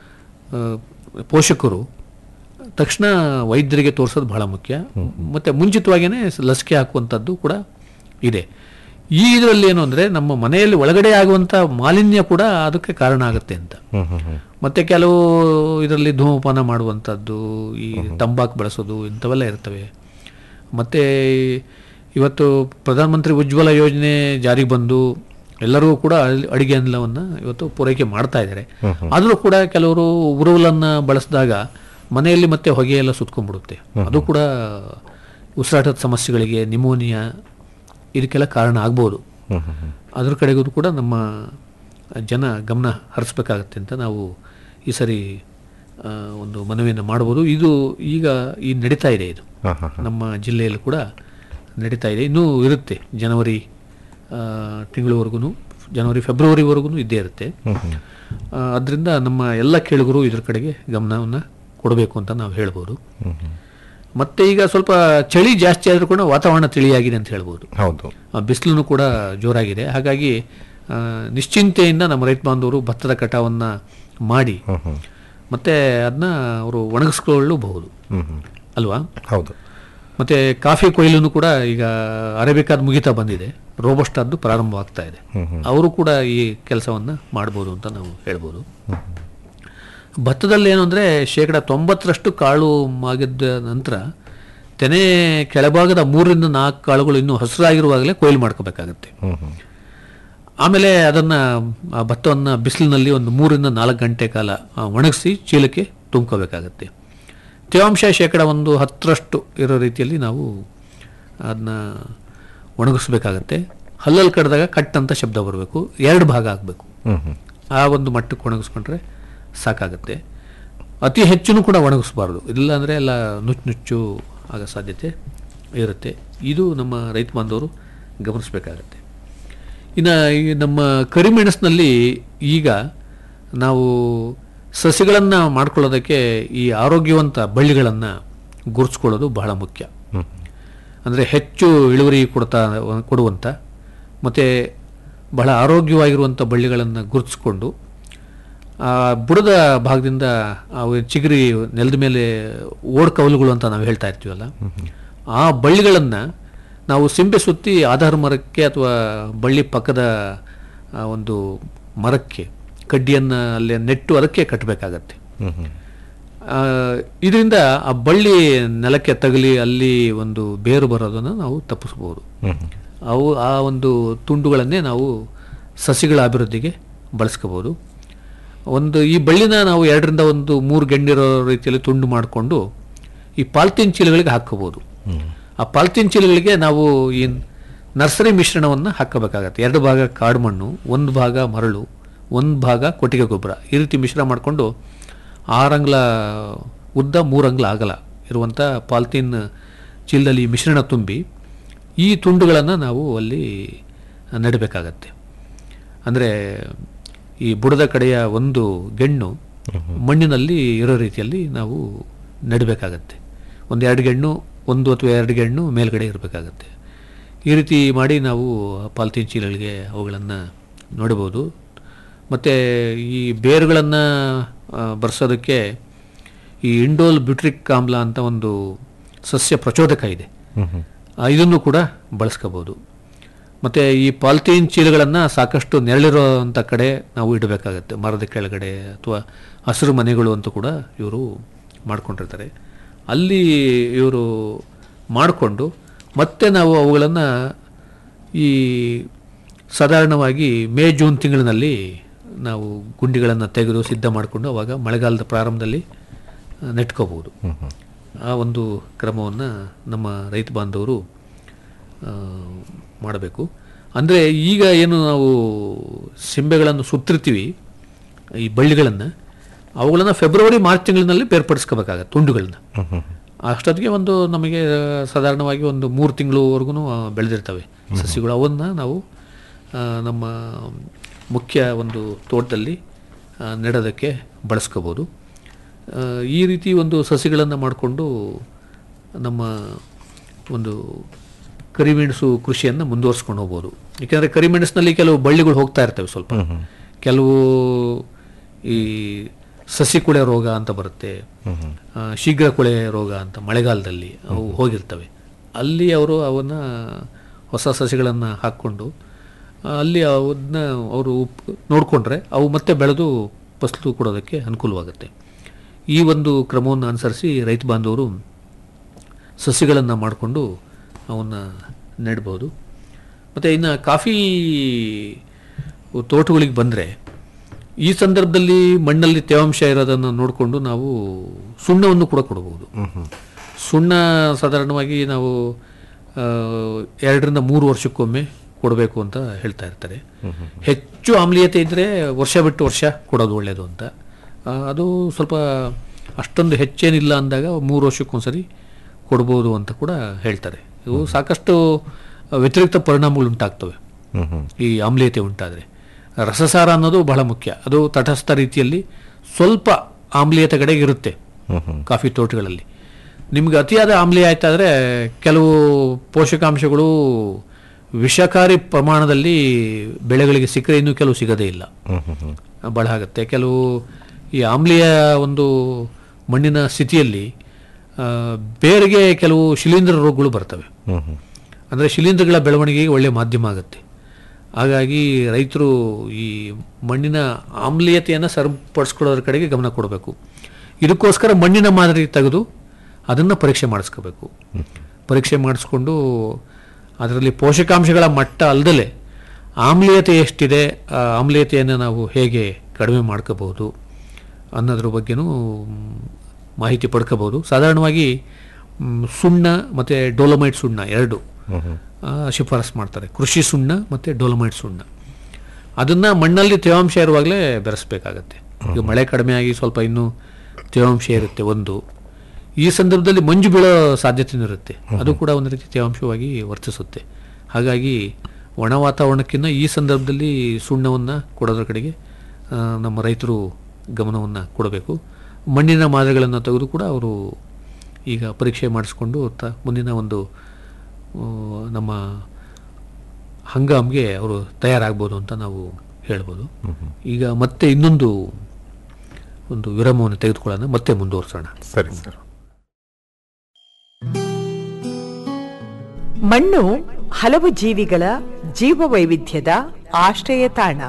ಪೋಷಕರು ತಕ್ಷಣ ವೈದ್ಯರಿಗೆ ತೋರಿಸೋದು ಬಹಳ ಮುಖ್ಯ ಮತ್ತು ಮುಂಚಿತವಾಗಿಯೇ ಲಸಿಕೆ ಹಾಕುವಂಥದ್ದು ಕೂಡ ಇದೆ ಈ ಇದರಲ್ಲಿ ಏನು ಅಂದರೆ ನಮ್ಮ ಮನೆಯಲ್ಲಿ ಒಳಗಡೆ ಆಗುವಂಥ ಮಾಲಿನ್ಯ ಕೂಡ ಅದಕ್ಕೆ ಕಾರಣ ಆಗುತ್ತೆ ಅಂತ ಹ್ಮ್ ಹ್ಮ್ ಹ್ಮ್ ಮತ್ತೆ ಕೆಲವು ಇದರಲ್ಲಿ ಧೂಮಪಾನ ಮಾಡುವಂಥದ್ದು ಈ ತಂಬಾಕು ಬಳಸೋದು ಇಂಥವೆಲ್ಲ ಇರ್ತವೆ ಮತ್ತು ಇವತ್ತು ಪ್ರಧಾನಮಂತ್ರಿ ಉಜ್ವಲ ಯೋಜನೆ ಜಾರಿಗೆ ಬಂದು ಎಲ್ಲರೂ ಕೂಡ ಅಲ್- ಅಡಿಗೆ ಅನಿಲವನ್ನು ಇವತ್ತು ಪೂರೈಕೆ ಮಾಡ್ತಾ ಇದ್ದಾರೆ ಆದರೂ ಕೂಡ ಕೆಲವರು ಉರುವಲನ್ನು ಬಳಸಿದಾಗ ಮನೆಯಲ್ಲಿ ಮತ್ತೆ ಹೊಗೆ ಎಲ್ಲ ಸುತ್ಕೊಂಡ್ಬಿಡುತ್ತೆ ಅದು ಕೂಡ ಉಸಿರಾಟದ ಸಮಸ್ಯೆಗಳಿಗೆ ನಿಮೋನಿಯಾ ಇದಕ್ಕೆಲ್ಲ ಕಾರಣ ಆಗ್ಬೋದು ಹ್ಮ್ ಹ್ಮ್ ಹ್ಮ್ ಅದ್ರ ಕಡೆಗೂ ಕೂಡ ನಮ್ಮ ಜನ ಗಮನ ಹರಿಸ್ಬೇಕಾಗತ್ತೆ ಅಂತ ನಾವು ಈ ಸರಿ ಆ, ಒಂದು ಮನವಿಯನ್ನು ಮಾಡ್ಬೋದು ಇದು ಈಗ ಈ ನಡೀತಾ ಇದೆ ಇದು ಹಾ ಹಾ ನಮ್ಮ ಜಿಲ್ಲೆಯಲ್ಲೂ ಕೂಡ ನಡೀತಾ ಇದೆ ಇನ್ನೂ ಇರುತ್ತೆ ಜನವರಿ ತಿಂಗಳವರೆಗೂ ಜನವರಿ ಫೆಬ್ರವರಿವರೆಗೂ ಇದ್ದೇ ಇರುತ್ತೆ ಅದರಿಂದ ನಮ್ಮ ಎಲ್ಲ ಕೇಳುಗರು ಇದ್ರ ಕಡೆಗೆ ಗಮನವನ್ನು ಕೊಡಬೇಕು ಅಂತ ನಾವು ಹೇಳ್ಬೋದು ಮತ್ತೆ ಈಗ ಸ್ವಲ್ಪ ಚಳಿ ಜಾಸ್ತಿ ಆದರೂ ಕೂಡ ವಾತಾವರಣ ತಿಳಿಯಾಗಿದೆ ಅಂತ ಹೇಳ್ಬೋದು ಹೌದು ಬಿಸಿಲು ಕೂಡ ಜೋರಾಗಿದೆ ಹಾಗಾಗಿ ಆ, ನಿಶ್ಚಿಂತೆಯಿಂದ ನಮ್ಮ ರೈತ ಬಾಂಧವರು ಭತ್ತದ ಕಟಾವನ್ನು ಮಾಡಿ ಮತ್ತೆ ಅದನ್ನ ಅವರು ಒಣಗಿಸ್ಕೊಳ್ಳಬಹುದು ಹ್ಮ್ ಹ್ಮ್ ಅಲ್ವಾ ಹೌದು ಮತ್ತೆ ಕಾಫಿ ಕೊಯ್ಲನ್ನು ಕೂಡ ಈಗ ಅರೇಬಿಕಾದ್ ಮುಗಿತಾ ಬಂದಿದೆ ರೋಬಸ್ಟಾದ್ದು ಪ್ರಾರಂಭವಾಗ್ತಾ ಇದೆ ಅವರು ಕೂಡ ಈ ಕೆಲಸವನ್ನು ಮಾಡ್ಬೋದು ಅಂತ ನಾವು ಹೇಳ್ಬೋದು ಭತ್ತದಲ್ಲಿ ಏನು ಅಂದರೆ ಶೇಕಡ ತೊಂಬತ್ತರಷ್ಟು ಕಾಳು ಮಾಗಿದ್ದ ನಂತರ ತೆನೆ ಕೆಳಭಾಗದ ಮೂರರಿಂದ ನಾಲ್ಕು ಕಾಳುಗಳು ಇನ್ನೂ ಹಸಿರಾಗಿರುವಾಗಲೇ ಕೊಯ್ಲು ಮಾಡ್ಕೋಬೇಕಾಗತ್ತೆ ಹ್ಮ್ ಹ್ಮ್ ಆಮೇಲೆ ಅದನ್ನು ಆ ಭತ್ತವನ್ನು ಬಿಸಿಲಿನಲ್ಲಿ ಒಂದು ಮೂರಿಂದ ನಾಲ್ಕು ಗಂಟೆ ಕಾಲ ಆ, ಒಣಗಿಸಿ ಚೀಲಕ್ಕೆ ತುಂಬ್ಕೋಬೇಕಾಗತ್ತೆ ತೇವಾಂಶ ಶೇಕಡ ಒಂದು ಹತ್ತರಷ್ಟು ಇರೋ ರೀತಿಯಲ್ಲಿ ನಾವು ಅದನ್ನ ಒಣಗಿಸ್ಬೇಕಾಗತ್ತೆ ಹಲ್ಲಲ್ಲಿ ಕಡ್ದಾಗ ಕಟ್ ಅಂತ ಶಬ್ದ ಬರಬೇಕು ಎರಡು ಭಾಗ ಆಗಬೇಕು ಹ್ಮ್ ಹ್ಮ್ ಆ ಒಂದು ಮಟ್ಟಕ್ಕೆ ಒಣಗಿಸ್ಕೊಂಡ್ರೆ ಸಾಕಾಗುತ್ತೆ ಅತಿ ಹೆಚ್ಚು ಕೂಡ ಒಣಗಿಸ್ಬಾರ್ದು ಇಲ್ಲ ಅಂದರೆ ಎಲ್ಲ ನುಚ್ಚು ನುಚ್ಚು ಆಗೋ ಸಾಧ್ಯತೆ ಇರುತ್ತೆ ಇದು ನಮ್ಮ ರೈತ ಬಾಂಧವರು ಗಮನಿಸಬೇಕಾಗತ್ತೆ ಇನ್ನು ಈ ನಮ್ಮ ಕರಿಮೆಣಸಿನಲ್ಲಿ ಈಗ ನಾವು ಸಸಿಗಳನ್ನು ಮಾಡ್ಕೊಳ್ಳೋದಕ್ಕೆ ಈ ಆರೋಗ್ಯವಂತ ಬಳ್ಳಿಗಳನ್ನು ಗುರುತಿಸ್ಕೊಳ್ಳೋದು ಬಹಳ ಮುಖ್ಯ ಅಂದರೆ ಹೆಚ್ಚು ಇಳುವರಿ ಕೊಡ್ತಾ ಕೊಡುವಂಥ ಮತ್ತು ಬಹಳ ಆರೋಗ್ಯವಾಗಿರುವಂಥ ಬಳ್ಳಿಗಳನ್ನು ಗುರುತಿಸ್ಕೊಂಡು ಆ ಬುಡದ ಭಾಗದಿಂದ ಅವು ಚಿಗುರಿ ನೆಲದ ಮೇಲೆ ಓಡ್ ಕವಲುಗಳು ಅಂತ ನಾವು ಹೇಳ್ತಾ ಇರ್ತೀವಲ್ಲ ಆ ಬಳ್ಳಿಗಳನ್ನು ನಾವು ಸಿಂಪೆ ಸುತ್ತಿ ಆಧಾರ ಮರಕ್ಕೆ ಅಥವಾ ಬಳ್ಳಿ ಪಕ್ಕದ ಆ ಒಂದು ಮರಕ್ಕೆ ಕಡ್ಡಿಯನ್ನು ಅಲ್ಲಿ ನೆಟ್ಟು ಅದಕ್ಕೆ ಕಟ್ಟಬೇಕಾಗತ್ತೆ ಹ್ಮ್ ಹ್ಮ್ ಇದರಿಂದ ಆ ಬಳ್ಳಿ ನೆಲಕ್ಕೆ ತಗಲಿ ಅಲ್ಲಿ ಒಂದು ಬೇರು ಬರೋದನ್ನು ನಾವು ತಪ್ಪಿಸ್ಬೋದು ಹ್ಮ್ ಹ್ಮ್ ಅವು ಆ ಒಂದು ತುಂಡುಗಳನ್ನೇ ನಾವು ಸಸಿಗಳ ಅಭಿವೃದ್ಧಿಗೆ ಬಳಸ್ಕೋಬೋದು ಒಂದು ಈ ಬಳ್ಳಿನ ನಾವು ಎರಡರಿಂದ ಒಂದು ಮೂರು ಗೆಂಡಿರೋ ರೀತಿಯಲ್ಲಿ ತುಂಡು ಮಾಡಿಕೊಂಡು ಈ ಪಾಲ್ತೀನ್ ಚೀಲಗಳಿಗೆ ಹಾಕ್ಕೋಬೋದು ಆ ಪಾಲ್ತೀನ್ ಚೀಲಗಳಿಗೆ ನಾವು ಈ ನರ್ಸರಿ ಮಿಶ್ರಣವನ್ನು ಹಾಕಬೇಕಾಗತ್ತೆ ಎರಡು ಭಾಗ ಕಾಡು ಮಣ್ಣು ಒಂದು ಭಾಗ ಮರಳು ಒಂದು ಭಾಗ ಕೊಟ್ಟಿಗೆ ಗೊಬ್ಬರ ಈ ರೀತಿ ಮಿಶ್ರ ಮಾಡಿಕೊಂಡು ಆರಂಗ್ಲ ಉದ್ದ ಮೂರಂಗ್ಲ ಆಗಲ ಇರುವಂಥ ಪಾಲ್ತೀನ್ ಚೀಲದಲ್ಲಿ ಮಿಶ್ರಣ ತುಂಬಿ ಈ ತುಂಡುಗಳನ್ನು ನಾವು ಅಲ್ಲಿ ನೆಡಬೇಕಾಗತ್ತೆ ಅಂದರೆ ಈ ಬುಡದ ಕಡೆಯ ಒಂದು ಗೆಣ್ಣು ಮಣ್ಣಿನಲ್ಲಿ ಇರೋ ರೀತಿಯಲ್ಲಿ ನಾವು ನೆಡಬೇಕಾಗತ್ತೆ ಒಂದು ಎರಡು ಗೆಣ್ಣು ಒಂದು ಅಥವಾ ಎರಡು ಗೆಣ್ಣು ಮೇಲ್ಗಡೆ ಇರಬೇಕಾಗತ್ತೆ ಈ ರೀತಿ ಮಾಡಿ ನಾವು ಪಾಲ್ತೀನ್ ಚೀಲಗಳಿಗೆ ಅವುಗಳನ್ನು ನೋಡಬಹುದು ಮತ್ತು ಈ ಬೇರುಗಳನ್ನು ಬರ್ಸೋದಕ್ಕೆ ಈ ಇಂಡೋಲ್ ಬ್ಯೂಟ್ರಿಕ್ ಆಮ್ಲ ಅಂತ ಒಂದು ಸಸ್ಯ ಪ್ರಚೋದಕ ಇದೆ ಆ, ಇದನ್ನು ಕೂಡ ಬಳಸ್ಕೋಬೋದು ಮತ್ತು ಈ ಪಾಲ್ತೀನ್ ಚೀಲಗಳನ್ನು ಸಾಕಷ್ಟು ನೆರಳಿರೋಂಥ ಕಡೆ ನಾವು ಇಡಬೇಕಾಗತ್ತೆ ಮರದ ಕೆಳಗಡೆ ಅಥವಾ ಹಸಿರು ಮನೆಗಳು ಅಂತ ಕೂಡ ಇವರು ಮಾಡ್ಕೊಂಡಿರ್ತಾರೆ ಅಲ್ಲಿ ಇವರು ಮಾಡಿಕೊಂಡು ಮತ್ತೆ ನಾವು ಅವುಗಳನ್ನು ಈ ಸಾಧಾರಣವಾಗಿ ಮೇ ಜೂನ್ ತಿಂಗಳಿನಲ್ಲಿ ನಾವು ಗುಂಡಿಗಳನ್ನು ತೆಗೆದು ಸಿದ್ಧ ಮಾಡಿಕೊಂಡು ಅವಾಗ ಮಳೆಗಾಲದ ಪ್ರಾರಂಭದಲ್ಲಿ ಆ, ನೆಟ್ಕೋಬೋದು ಆ ಒಂದು ಕ್ರಮವನ್ನು ನಮ್ಮ ರೈತ ಬಾಂಧವರು ಆ, ಮಾಡಬೇಕು ಅಂದರೆ ಈಗ ಏನು ನಾವು ಸಿಂಬೆಗಳನ್ನು ಸುತ್ತಿರ್ತೀವಿ ಈ ಬಳ್ಳಿಗಳನ್ನು ಅವುಗಳನ್ನು ಫೆಬ್ರವರಿ ಮಾರ್ಚ್ ತಿಂಗಳಿನಲ್ಲಿ ಬೇರ್ಪಡಿಸ್ಕೋಬೇಕಾಗತ್ತೆ ತುಂಡುಗಳನ್ನ ಅಷ್ಟೊತ್ತಿಗೆ ಒಂದು ನಮಗೆ ಆ, ಸಾಧಾರಣವಾಗಿ ಒಂದು ಮೂರು ತಿಂಗಳವರೆಗೂ ಬೆಳೆದಿರ್ತವೆ ಸಸಿಗಳು ಅವನ್ನು ನಾವು ಆ, ನಮ್ಮ ಮುಖ್ಯ ಒಂದು ತೋಟದಲ್ಲಿ ಆ, ನೆಡೋದಕ್ಕೆ ಬಳಸ್ಕೋಬೋದು ಆ, ಈ ರೀತಿ ಒಂದು ಸಸಿಗಳನ್ನು ಮಾಡಿಕೊಂಡು ನಮ್ಮ ಒಂದು ಕರಿಮೆಣಸು ಕೃಷಿಯನ್ನು ಮುಂದುವರಿಸ್ಕೊಂಡು ಹೋಗ್ಬೋದು ಏಕೆಂದರೆ ಕರಿಮೆಣಸಿನಲ್ಲಿ ಕೆಲವು ಬಳ್ಳಿಗಳು ಹೋಗ್ತಾ ಇರ್ತವೆ ಸ್ವಲ್ಪ ಕೆಲವು ಈ ಸಸಿ ಕುಳೆ ರೋಗ ಅಂತ ಬರುತ್ತೆ ಆ, ಶೀಘ್ರ ಕುಳೆ ರೋಗ ಅಂತ ಮಳೆಗಾಲದಲ್ಲಿ ಅವು ಹೋಗಿರ್ತವೆ ಅಲ್ಲಿ ಅವರು ಅವನ್ನ ಹೊಸ ಸಸಿಗಳನ್ನು ಹಾಕ್ಕೊಂಡು ಆ, ಅಲ್ಲಿ ಅವನ್ನ ಅವರು ನೋಡಿಕೊಂಡ್ರೆ ಅವು ಮತ್ತೆ ಬೆಳೆದು ಫಸಲು ಕೊಡೋದಕ್ಕೆ ಅನುಕೂಲವಾಗುತ್ತೆ ಈ ಒಂದು ಕ್ರಮವನ್ನು ಅನುಸರಿಸಿ ರೈತ ಬಾಂಧವರು ಸಸಿಗಳನ್ನು ಮಾಡಿಕೊಂಡು ಅವನ್ನ ನೆಡ್ಬೋದು ಮತ್ತು ಇನ್ನು ಕಾಫಿ ತೋಟಗಳಿಗೆ ಬಂದರೆ ಈ ಸಂದರ್ಭದಲ್ಲಿ ಮಣ್ಣಲ್ಲಿ ತೇವಾಂಶ ಇರೋದನ್ನು ನೋಡಿಕೊಂಡು ನಾವು ಸುಣ್ಣವನ್ನು ಕೂಡ ಕೊಡಬಹುದು ಸುಣ್ಣ ಸಾಧಾರಣವಾಗಿ ನಾವು ಆ, ಎರಡರಿಂದ ಮೂರು ವರ್ಷಕ್ಕೊಮ್ಮೆ ಕೊಡಬೇಕು ಅಂತ ಹೇಳ್ತಾ ಇರ್ತಾರೆ ಹೆಚ್ಚು ಆಮ್ಲೀಯತೆ ಇದ್ದರೆ ವರ್ಷ ಬಿಟ್ಟು ವರ್ಷ ಕೊಡೋದು ಒಳ್ಳೆಯದು ಅಂತ ಆ, ಅದು ಸ್ವಲ್ಪ ಅಷ್ಟೊಂದು ಹೆಚ್ಚೇನಿಲ್ಲ ಅಂದಾಗ ಮೂರು ವರ್ಷಕ್ಕೊಂದ್ಸರಿ ಕೊಡ್ಬೋದು ಅಂತ ಕೂಡ ಹೇಳ್ತಾರೆ ಇವು ಸಾಕಷ್ಟು ವ್ಯತಿರಿಕ್ತ ಪರಿಣಾಮಗಳು ಉಂಟಾಗ್ತವೆ ಈ ಆಮ್ಲೀಯತೆ ಉಂಟಾದರೆ ರಸಸಾರ ಅನ್ನೋದು ಬಹಳ ಮುಖ್ಯ ಅದು ತಟಸ್ಥ ರೀತಿಯಲ್ಲಿ ಸ್ವಲ್ಪ ಆಮ್ಲೀಯತೆ ಕಡೆಗೆ ಇರುತ್ತೆ ಕಾಫಿ ತೋಟಗಳಲ್ಲಿ ನಿಮ್ಗೆ ಅತಿಯಾದ ಆಮ್ಲೀಯ ಆಯ್ತಾದರೆ ಕೆಲವು ಪೋಷಕಾಂಶಗಳು ವಿಷಕಾರಿ ಪ್ರಮಾಣದಲ್ಲಿ ಬೆಳೆಗಳಿಗೆ ಸಿಕ್ಕರೆ ಇನ್ನೂ ಕೆಲವು ಸಿಗದೇ ಇಲ್ಲ ಹ್ಮ್ ಹ್ಮ್ ಹ್ಮ್ ಬಳ ಆಗುತ್ತೆ ಕೆಲವು ಈ ಆಮ್ಲೀಯ ಒಂದು ಮಣ್ಣಿನ ಸ್ಥಿತಿಯಲ್ಲಿ ಆ, ಬೇರಿಗೆ ಕೆಲವು ಶಿಲೀಂಧ್ರ ರೋಗಗಳು ಬರ್ತವೆ ಹ್ಮ್ ಹ್ಮ್ ಅಂದರೆ ಶಿಲೀಂಧ್ರಗಳ ಬೆಳವಣಿಗೆಗೆ ಒಳ್ಳೆಯ ಮಾಧ್ಯಮ ಆಗುತ್ತೆ ಹಾಗಾಗಿ ರೈತರು ಈ ಮಣ್ಣಿನ ಆಮ್ಲೀಯತೆಯನ್ನು ಸರಿಪಡಿಸ್ಕೊಳ್ಳೋದ್ರ ಕಡೆಗೆ ಗಮನ ಕೊಡಬೇಕು ಇದಕ್ಕೋಸ್ಕರ ಮಣ್ಣಿನ ಮಾದರಿ ತೆಗೆದು ಅದನ್ನು ಪರೀಕ್ಷೆ ಮಾಡಿಸ್ಕೋಬೇಕು ಪರೀಕ್ಷೆ ಮಾಡಿಸ್ಕೊಂಡು ಅದರಲ್ಲಿ ಪೋಷಕಾಂಶಗಳ ಮಟ್ಟ ಅಲ್ಲದಲೆ ಆಮ್ಲೀಯತೆ ಎಷ್ಟಿದೆ ಆ ಆಮ್ಲೀಯತೆಯನ್ನು ನಾವು ಹೇಗೆ ಕಡಿಮೆ ಮಾಡ್ಕೋಬಹುದು ಅನ್ನೋದ್ರ ಬಗ್ಗೆನೂ ಮ್, ಮಾಹಿತಿ ಪಡ್ಕೋಬಹುದು ಸಾಧಾರಣವಾಗಿ ಮ್, ಸುಣ್ಣ ಮತ್ತು ಡೋಲಮೈಟ್ ಸುಣ್ಣ ಎರಡು ಆ, ಶಿಫಾರಸ್ ಮಾಡ್ತಾರೆ ಕೃಷಿ ಸುಣ್ಣ ಮತ್ತು ಡೋಲಮೈಟ್ ಸುಣ್ಣ ಅದನ್ನು ಮಣ್ಣಲ್ಲಿ ತೇವಾಂಶ ಇರುವಾಗಲೇ ಬೆರೆಸ್ಬೇಕಾಗತ್ತೆ ಈಗ ಮಳೆ ಕಡಿಮೆ ಆಗಿ ಸ್ವಲ್ಪ ಇನ್ನೂ ತೇವಾಂಶ ಇರುತ್ತೆ ಒಂದು ಈ ಸಂದರ್ಭದಲ್ಲಿ ಮಂಜು ಬೀಳೋ ಸಾಧ್ಯತೆನೂ ಇರುತ್ತೆ ಅದು ಕೂಡ ಒಂದು ರೀತಿ ತೇವಾಂಶವಾಗಿ ವರ್ತಿಸುತ್ತೆ ಹಾಗಾಗಿ ಒಣ ವಾತಾವರಣಕ್ಕಿಂತ ಈ ಸಂದರ್ಭದಲ್ಲಿ ಸುಣ್ಣವನ್ನು ಕೊಡೋದ್ರ ಕಡೆಗೆ ಆ, ನಮ್ಮ ರೈತರು ಗಮನವನ್ನು ಕೊಡಬೇಕು ಮಣ್ಣಿನ ಮಾದರಿಗಳನ್ನು ತೆಗೆದು ಕೂಡ ಅವರು ಈಗ ಪರೀಕ್ಷೆ ಮಾಡಿಸ್ಕೊಂಡು ತ ಮುಂದಿನ ಒಂದು ಆ, ನಮ್ಮ ಹಂಗಾಮ್ಗೆ ಅವರು ತಯಾರಾಗ್ಬೋದು ಅಂತ ನಾವು ಹೇಳ್ಬೋದು ಈಗ ಮತ್ತೆ ಇನ್ನೊಂದು ಒಂದು ವಿರಾಮವನ್ನು ತೆಗೆದುಕೊಳ್ಳೋಣ ಮತ್ತೆ ಮುಂದುವರ್ಸೋಣ ಸರಿ ಸರ್ ಮಣ್ಣು ಹಲವು ಜೀವಿಗಳ ಜೀವ ವೈವಿಧ್ಯದ ಆಶ್ರಯ ತಾಣ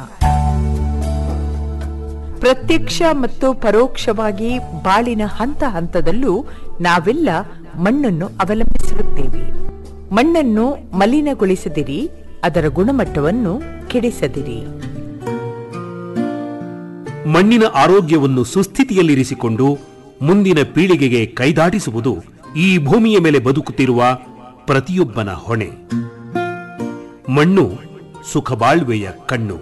ಪ್ರತ್ಯಕ್ಷ ಮತ್ತು ಪರೋಕ್ಷವಾಗಿ ಬಾಳಿನ ಹಂತ ಹಂತದಲ್ಲೂ ನಾವೆಲ್ಲ ಮಣ್ಣನ್ನು ಅವಲಂಬಿಸಿರುತ್ತೇವೆ ಮಣ್ಣನ್ನು ಮಲಿನಗೊಳಿಸದಿರಿ ಅದರ ಗುಣಮಟ್ಟವನ್ನು ಕೆಡಿಸದಿರಿ ಮಣ್ಣಿನ ಆರೋಗ್ಯವನ್ನು ಸುಸ್ಥಿತಿಯಲ್ಲಿರಿಸಿಕೊಂಡು ಮುಂದಿನ ಪೀಳಿಗೆಗೆ ಕೈದಾಟಿಸುವುದು ಈ ಭೂಮಿಯ ಮೇಲೆ ಬದುಕುತ್ತಿರುವ ಪ್ರತಿಯೊಬ್ಬನ ಹೊಣೆ ಮಣ್ಣು ಸುಖಬಾಳ್ವೆಯ ಕಣ್ಣು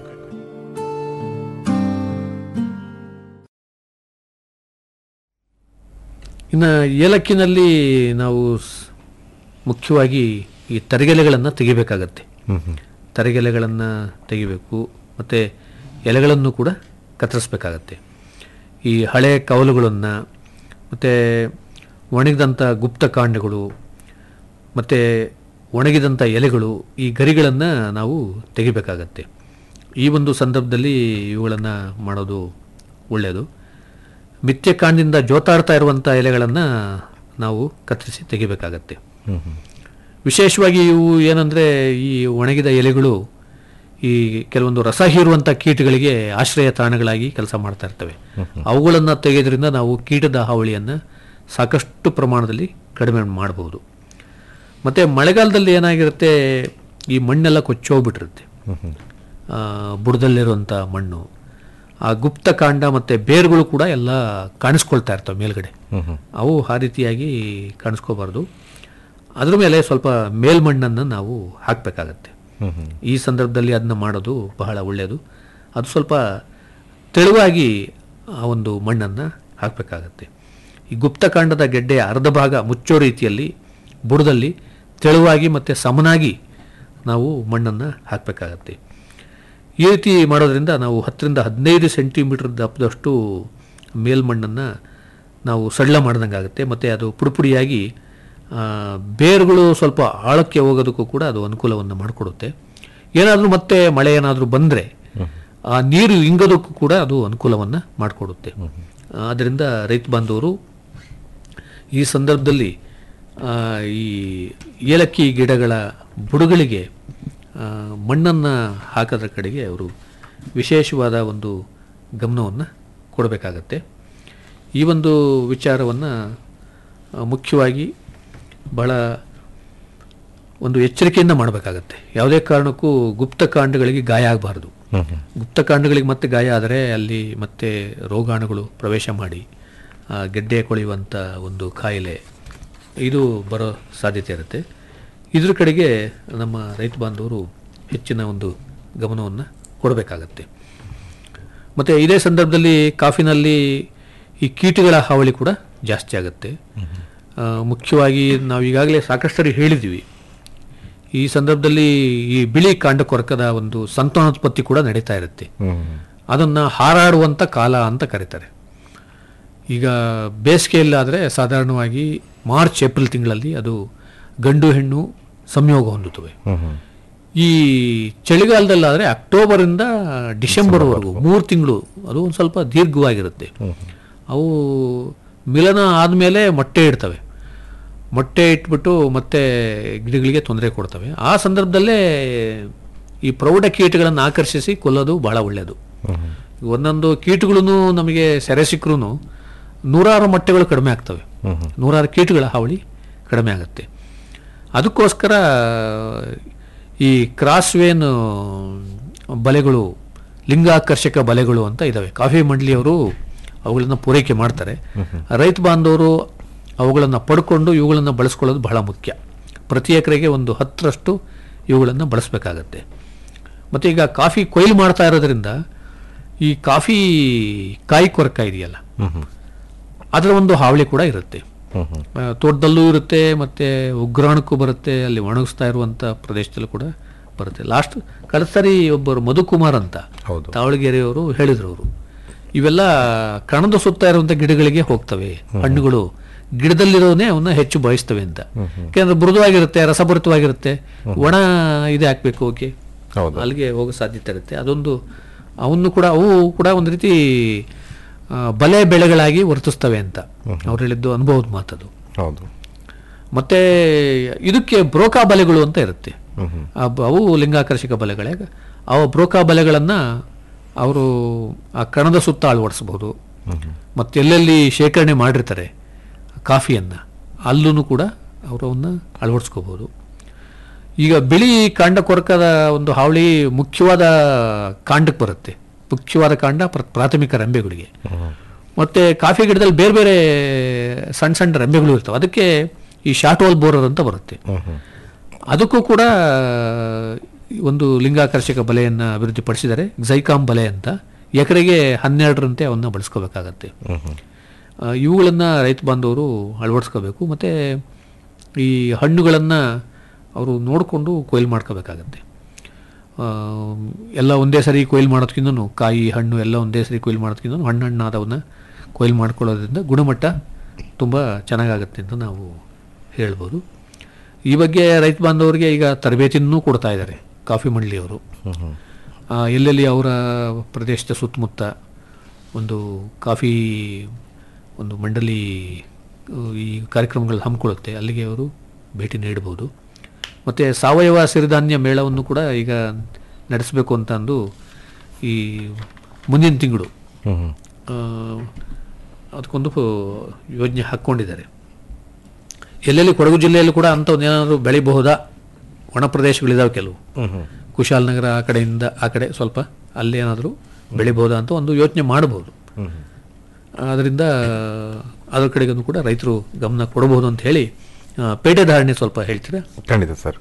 ಇನ್ನು ಏಲಕ್ಕಿನಲ್ಲಿ ನಾವು ಸ್- ಮುಖ್ಯವಾಗಿ ಈ ತರಗೆಲೆಗಳನ್ನು ತೆಗಿಬೇಕಾಗತ್ತೆ ತರಗೆಲೆಗಳನ್ನು ತೆಗಿಬೇಕು ಮತ್ತು ಎಲೆಗಳನ್ನು ಕೂಡ ಕತ್ತರಿಸ್ಬೇಕಾಗತ್ತೆ ಈ ಹಳೆ ಕವಲುಗಳನ್ನು ಮತ್ತು ಒಣಗಿದಂಥ ಗುಪ್ತ ಕಾಂಡಗಳು ಮತ್ತು ಒಣಗಿದಂಥ ಎಲೆಗಳು ಈ ಗರಿಗಳನ್ನು ನಾವು ತೆಗಿಬೇಕಾಗತ್ತೆ ಈ ಒಂದು ಸಂದರ್ಭದಲ್ಲಿ ಇವುಗಳನ್ನು ಮಾಡೋದು ಒಳ್ಳೆಯದು ಮಿಥ್ಯ ಕಾಂಡದಿಂದ ಜೋತಾಡ್ತಾ ಇರುವಂಥ ಎಲೆಗಳನ್ನು ನಾವು ಕತ್ತರಿಸಿ ತೆಗಿಬೇಕಾಗತ್ತೆ ವಿಶೇಷವಾಗಿ ಇವು ಏನಂದರೆ ಈ ಒಣಗಿದ ಎಲೆಗಳು ಈ ಕೆಲವೊಂದು ರಸ ಹೀರುವಂಥ ಕೀಟಗಳಿಗೆ ಆಶ್ರಯ ತಾಣಗಳಾಗಿ ಕೆಲಸ ಮಾಡ್ತಾ ಇರ್ತವೆ ಅವುಗಳನ್ನು ತೆಗೆಯೋದ್ರಿಂದ ನಾವು ಕೀಟದ ಹಾವಳಿಯನ್ನು ಸಾಕಷ್ಟು ಪ್ರಮಾಣದಲ್ಲಿ ಕಡಿಮೆ ಮಾಡಬಹುದು ಮತ್ತು ಮಳೆಗಾಲದಲ್ಲಿ ಏನಾಗಿರುತ್ತೆ ಈ ಮಣ್ಣೆಲ್ಲ ಕೊಚ್ಚೋಗ್ಬಿಟ್ಟಿರುತ್ತೆ ಆ, ಬುಡದಲ್ಲಿರುವಂಥ ಮಣ್ಣು ಆ ಗುಪ್ತ ಕಾಂಡ ಮತ್ತು ಬೇರುಗಳು ಕೂಡ ಎಲ್ಲ ಕಾಣಿಸ್ಕೊಳ್ತಾ ಇರ್ತವೆ ಮೇಲ್ಗಡೆ ಅವು ಆ ರೀತಿಯಾಗಿ ಕಾಣಿಸ್ಕೋಬಾರ್ದು ಅದ್ರ ಮೇಲೆ ಸ್ವಲ್ಪ ಮೇಲ್ಮಣ್ಣನ್ನು ನಾವು ಹಾಕಬೇಕಾಗತ್ತೆ ಈ ಸಂದರ್ಭದಲ್ಲಿ ಅದನ್ನ ಮಾಡೋದು ಬಹಳ ಒಳ್ಳೆಯದು ಅದು ಸ್ವಲ್ಪ ತೆಳುವಾಗಿ ಆ ಒಂದು ಮಣ್ಣನ್ನು ಹಾಕಬೇಕಾಗತ್ತೆ ಈ ಗುಪ್ತಕಾಂಡದ ಗೆಡ್ಡೆಯ ಅರ್ಧ ಭಾಗ ಮುಚ್ಚೋ ರೀತಿಯಲ್ಲಿ ಬುಡದಲ್ಲಿ ತೆಳುವಾಗಿ ಮತ್ತು ಸಮನಾಗಿ ನಾವು ಮಣ್ಣನ್ನು ಹಾಕಬೇಕಾಗತ್ತೆ ಈ ರೀತಿ ಮಾಡೋದ್ರಿಂದ ನಾವು ಹತ್ತರಿಂದ ಹದಿನೈದು ಸೆಂಟಿಮೀಟರ್ ದಪ್ಪದಷ್ಟು ಮೇಲ್ಮಣ್ಣನ್ನು ನಾವು ಸಡ್ಲ ಮಾಡ್ದಂಗೆ ಆಗುತ್ತೆ ಮತ್ತು ಅದು ಪುಡಿಪುಡಿಯಾಗಿ ಆ, ಬೇರುಗಳು ಸ್ವಲ್ಪ ಆಳಕ್ಕೆ ಹೋಗೋದಕ್ಕೂ ಕೂಡ ಅದು ಅನುಕೂಲವನ್ನು ಮಾಡಿಕೊಡುತ್ತೆ ಏನಾದರೂ ಮತ್ತೆ ಮಳೆ ಏನಾದರೂ ಬಂದರೆ ಆ ನೀರು ಇಂಗೋದಕ್ಕೂ ಕೂಡ ಅದು ಅನುಕೂಲವನ್ನು ಮಾಡಿಕೊಡುತ್ತೆ ಆದ್ದರಿಂದ ರೈತ ಬಾಂಧವರು ಈ ಸಂದರ್ಭದಲ್ಲಿ ಆ, ಈ ಏಲಕ್ಕಿ ಗಿಡಗಳ ಬುಡಗಳಿಗೆ ಮಣ್ಣನ್ನು ಹಾಕೋದ್ರ ಕಡೆಗೆ ಅವರು ವಿಶೇಷವಾದ ಒಂದು ಗಮನವನ್ನು ಕೊಡಬೇಕಾಗತ್ತೆ ಈ ಒಂದು ವಿಚಾರವನ್ನು ಮುಖ್ಯವಾಗಿ ಬಹಳ ಒಂದು ಎಚ್ಚರಿಕೆಯಿಂದ ಮಾಡಬೇಕಾಗತ್ತೆ ಯಾವುದೇ ಕಾರಣಕ್ಕೂ ಗುಪ್ತ ಕಾಂಡಗಳಿಗೆ ಗಾಯ ಆಗಬಾರ್ದು ಗುಪ್ತ ಕಾಂಡಗಳಿಗೆ ಮತ್ತೆ ಗಾಯ ಆದರೆ ಅಲ್ಲಿ ಮತ್ತೆ ರೋಗಾಣುಗಳು ಪ್ರವೇಶ ಮಾಡಿ ಆ, ಗೆಡ್ಡೆ ಕೊಳೆಯುವಂಥ ಒಂದು ಕಾಯಿಲೆ ಇದು ಬರೋ ಸಾಧ್ಯತೆ ಇರುತ್ತೆ ಇದ್ರ ಕಡೆಗೆ ನಮ್ಮ ರೈತ ಬಾಂಧವರು ಹೆಚ್ಚಿನ ಒಂದು ಗಮನವನ್ನು ಕೊಡಬೇಕಾಗತ್ತೆ ಮತ್ತು ಇದೇ ಸಂದರ್ಭದಲ್ಲಿ ಕಾಫಿನಲ್ಲಿ ಈ ಕೀಟಗಳ ಹಾವಳಿ ಕೂಡ ಜಾಸ್ತಿ ಆಗುತ್ತೆ ಆ, ಮುಖ್ಯವಾಗಿ ನಾವು ಈಗಾಗಲೇ ಸಾಕಷ್ಟು ಸರಿ ಹೇಳಿದ್ವಿ ಈ ಸಂದರ್ಭದಲ್ಲಿ ಈ ಬಿಳಿ ಕಾಂಡ ಕೊರಕದ ಒಂದು ಸಂತಾನೋತ್ಪತ್ತಿ ಕೂಡ ನಡೀತಾ ಇರುತ್ತೆ ಅದನ್ನು ಹಾರಾಡುವಂಥ ಕಾಲ ಅಂತ ಕರೀತಾರೆ ಈಗ ಬೇಸಿಗೆಯಲ್ಲಾದರೆ ಸಾಧಾರಣವಾಗಿ ಮಾರ್ಚ್ ಏಪ್ರಿಲ್ ತಿಂಗಳಲ್ಲಿ ಅದು ಗಂಡು ಹೆಣ್ಣು ಸಂಯೋಗ ಹೊಂದುತ್ತವೆ ಈ ಚಳಿಗಾಲದಲ್ಲಾದರೆ ಅಕ್ಟೋಬರಿಂದ ಡಿಸೆಂಬರ್ವರೆಗೂ ಮೂರು ತಿಂಗಳು ಅದು ಒಂದು ಸ್ವಲ್ಪ ದೀರ್ಘವಾಗಿರುತ್ತೆ ಅವು ಮಿಲನ ಆದಮೇಲೆ ಮೊಟ್ಟೆ ಇಡ್ತವೆ ಮೊಟ್ಟೆ ಇಟ್ಬಿಟ್ಟು ಮತ್ತೆ ಗಿಡಗಳಿಗೆ ತೊಂದರೆ ಕೊಡ್ತವೆ ಆ ಸಂದರ್ಭದಲ್ಲೇ ಈ ಪ್ರೌಢ ಕೀಟಗಳನ್ನು ಆಕರ್ಷಿಸಿ ಕೊಲ್ಲೋದು ಬಹಳ ಒಳ್ಳೆಯದು ಒಂದೊಂದು ಕೀಟಗಳು ನಮಗೆ ಸೆರೆ ಸಿಕ್ಕರೂ ನೂರಾರು ಮೊಟ್ಟೆಗಳು ಕಡಿಮೆ ಆಗ್ತವೆ ನೂರಾರು ಕೀಟಗಳ ಹಾವಳಿ ಕಡಿಮೆ ಆಗುತ್ತೆ ಅದಕ್ಕೋಸ್ಕರ ಈ ಕ್ರಾಸ್ ವೇನ್ ಬಲೆಗಳು ಲಿಂಗಾಕರ್ಷಕ ಬಲೆಗಳು ಅಂತ ಇದ್ದಾವೆ ಕಾಫಿ ಮಂಡಳಿಯವರು ಅವುಗಳನ್ನು ಪೂರೈಕೆ ಮಾಡ್ತಾರೆ ರೈತ ಬಾಂಧವರು ಅವುಗಳನ್ನು ಪಡ್ಕೊಂಡು ಇವುಗಳನ್ನು ಬಳಸ್ಕೊಳ್ಳೋದು ಬಹಳ ಮುಖ್ಯ ಪ್ರತಿ ಎಕರೆಗೆ ಒಂದು ಹತ್ತರಷ್ಟು ಇವುಗಳನ್ನು ಬಳಸಬೇಕಾಗತ್ತೆ ಮತ್ತು ಈಗ ಕಾಫಿ ಕೊಯ್ಲು ಮಾಡ್ತಾ ಇರೋದ್ರಿಂದ ಈ ಕಾಫಿ ಕಾಯಿ ಕೊರಕ ಇದೆಯಲ್ಲ ಅದರ ಒಂದು ಹಾವಳಿ ಕೂಡ ಇರುತ್ತೆ ಆ, ತೋಟದಲ್ಲೂ ಇರುತ್ತೆ ಮತ್ತೆ ಉಗ್ರಾಣಕ್ಕೂ ಬರುತ್ತೆ ಅಲ್ಲಿ ಒಣಗಿಸ್ತಾ ಇರುವಂತ ಪ್ರದೇಶದಲ್ಲೂ ಕೂಡ ಬರುತ್ತೆ ಲಾಸ್ಟ್ ಕಳೆದ ಸರಿ ಒಬ್ಬರು ಮಧುಕುಮಾರ್ ಅಂತ ತಾವಳಗೆರೆಯವರು ಹೇಳಿದ್ರು ಅವರು ಇವೆಲ್ಲ ಕಣದ ಸುತ್ತ ಇರುವಂತ ಗಿಡಗಳಿಗೆ ಹೋಗ್ತವೆ ಹಣ್ಣುಗಳು ಗಿಡದಲ್ಲಿರೋನೇ ಅವನ್ನ ಹೆಚ್ಚು ಬಯಸ್ತವೆ ಅಂತ ಯಾಕೆಂದ್ರೆ ಮೃದುವಾಗಿರುತ್ತೆ ರಸಭರಿತವಾಗಿರುತ್ತೆ ಒಣ ಇದೆ ಹಾಕ್ಬೇಕು ಓಕೆ ಅಲ್ಲಿಗೆ ಹೋಗೋ ಸಾಧ್ಯತೆ ಇರುತ್ತೆ ಅದೊಂದು ಅವನ್ನು ಕೂಡ ಅವು ಕೂಡ ಒಂದು ರೀತಿ ಆ, ಬಲೆ ಬೆಳೆಗಳಾಗಿ ವರ್ತಿಸ್ತವೆ ಅಂತ ಅವ್ರು ಹೇಳಿದ್ದು ಅನುಭವದ ಮಾತದು ಹೌದು ಮತ್ತೆ ಇದಕ್ಕೆ ಬ್ರೋಕಾ ಬಲೆಗಳು ಅಂತ ಇರುತ್ತೆ ಆ ಬ- ಅವು ಲಿಂಗಾಕರ್ಷಕ ಬಲೆಗಳೇ ಆ ಬ್ರೋಕಾ ಬಲೆಗಳನ್ನು ಅವರು ಆ ಕಣದ ಸುತ್ತ ಅಳವಡಿಸ್ಬೋದು ಮತ್ತೆ ಎಲ್ಲೆಲ್ಲಿ ಶೇಖರಣೆ ಮಾಡಿರ್ತಾರೆ ಕಾಫಿಯನ್ನು ಅಲ್ಲೂ ಕೂಡ ಅವರು ಅವನ್ನ ಅಳವಡಿಸ್ಕೋಬೋದು ಈಗ ಬಿಳಿ ಕಾಂಡ ಕೊರಕದ ಒಂದು ಹಾವಳಿ ಮುಖ್ಯವಾದ ಕಾಂಡಕ್ಕೆ ಬರುತ್ತೆ ಮುಖ್ಯವಾದ ಕಾಂಡ ಪ್ರ- ಪ್ರಾಥಮಿಕ ರೆಂಬೆಗಳಿಗೆ ಮತ್ತೆ ಕಾಫಿ ಗಿಡದಲ್ಲಿ ಬೇರೆ ಬೇರೆ ಸಣ್ಣ ಸಣ್ಣ ರೆಂಬೆಗಳು ಇರ್ತವೆ ಅದಕ್ಕೆ ಈ ಶಾರ್ಟ್ ಬೋರರ್ ಅಂತ ಬರುತ್ತೆ ಅದಕ್ಕೂ ಕೂಡ ಒಂದು ಲಿಂಗಾಕರ್ಷಕ ಬಲೆಯನ್ನು ಅಭಿವೃದ್ಧಿಪಡಿಸಿದ್ದಾರೆ ಝೈಕಾಮ್ ಬಲೆ ಅಂತ ಎಕರೆಗೆ ಹನ್ನೆರಡರಂತೆ ಅವನ್ನ ಬಳಸ್ಕೋಬೇಕಾಗತ್ತೆ ಆ, ಇವುಗಳನ್ನು ರೈತ ಬಾಂಧವರು ಅಳವಡಿಸ್ಕೋಬೇಕು ಮತ್ತು ಈ ಹಣ್ಣುಗಳನ್ನು ಅವರು ನೋಡಿಕೊಂಡು ಕೊಯ್ಲು ಮಾಡ್ಕೋಬೇಕಾಗತ್ತೆ ಆ, ಎಲ್ಲ ಒಂದೇ ಸರಿ ಕೊಯ್ಲು ಮಾಡೋದಕ್ಕಿಂತ ಕಾಯಿ ಹಣ್ಣು ಎಲ್ಲ ಒಂದೇ ಸರಿ ಕೊಯ್ಲು ಮಾಡೋದಕ್ಕಿಂತ ಹಣ್ಣು ಹಣ್ಣಾದವನ್ನ ಕೊಯ್ಲು ಮಾಡ್ಕೊಳ್ಳೋದ್ರಿಂದ ಗುಣಮಟ್ಟ ತುಂಬ ಚೆನ್ನಾಗಾಗುತ್ತೆ ಅಂತ ನಾವು ಹೇಳ್ಬೋದು ಈ ಬಗ್ಗೆ ರೈತ ಬಾಂಧವರಿಗೆ ಈಗ ತರಬೇತಿನೂ ಕೊಡ್ತಾ ಇದ್ದಾರೆ ಕಾಫಿ ಮಂಡಳಿಯವರು ಆ, ಎಲ್ಲೆಲ್ಲಿ ಅವರ ಪ್ರದೇಶದ ಸುತ್ತಮುತ್ತ ಒಂದು ಕಾಫಿ ಒಂದು ಮಂಡಳಿ ಆ, ಈ ಕಾರ್ಯಕ್ರಮಗಳು ಹಮ್ಮಿಕೊಳ್ಳುತ್ತೆ ಅಲ್ಲಿಗೆ ಅವರು ಭೇಟಿ ನೀಡಬಹುದು ಮತ್ತು ಸಾವಯವ ಸಿರಿಧಾನ್ಯ ಮೇಳವನ್ನು ಕೂಡ ಈಗ ನಡೆಸಬೇಕು ಅಂತ ಅಂದು ಈ ಮುಂದಿನ ತಿಂಗಳು ಆ, ಅದಕ್ಕೊಂದು ಯೋಜನೆ ಹಾಕ್ಕೊಂಡಿದ್ದಾರೆ ಎಲ್ಲೆಲ್ಲಿ ಕೊಡಗು ಜಿಲ್ಲೆಯಲ್ಲೂ ಕೂಡ ಅಂಥದ್ದು ಏನಾದರೂ ಬೆಳಿಬಹುದಾ ಒಣ ಪ್ರದೇಶಗಳಿದಾವೆ ಕೆಲವು ಕುಶಾಲನಗರ ಆ ಕಡೆಯಿಂದ ಆ ಕಡೆ ಸ್ವಲ್ಪ ಅಲ್ಲೇನಾದರೂ ಬೆಳಿಬಹುದಾ ಅಂತ ಒಂದು ಯೋಚನೆ ಮಾಡಬಹುದು ಅದರಿಂದ ಅದ್ರ ಕಡೆಗೂ ಕೂಡ ರೈತರು ಗಮನ ಕೊಡಬಹುದು ಅಂತ ಹೇಳಿ ಆ, ಪೇಟೆ ಧಾರಣೆ ಸ್ವಲ್ಪ ಹೇಳ್ತೀರಾ ಖಂಡಿತ ಸರ್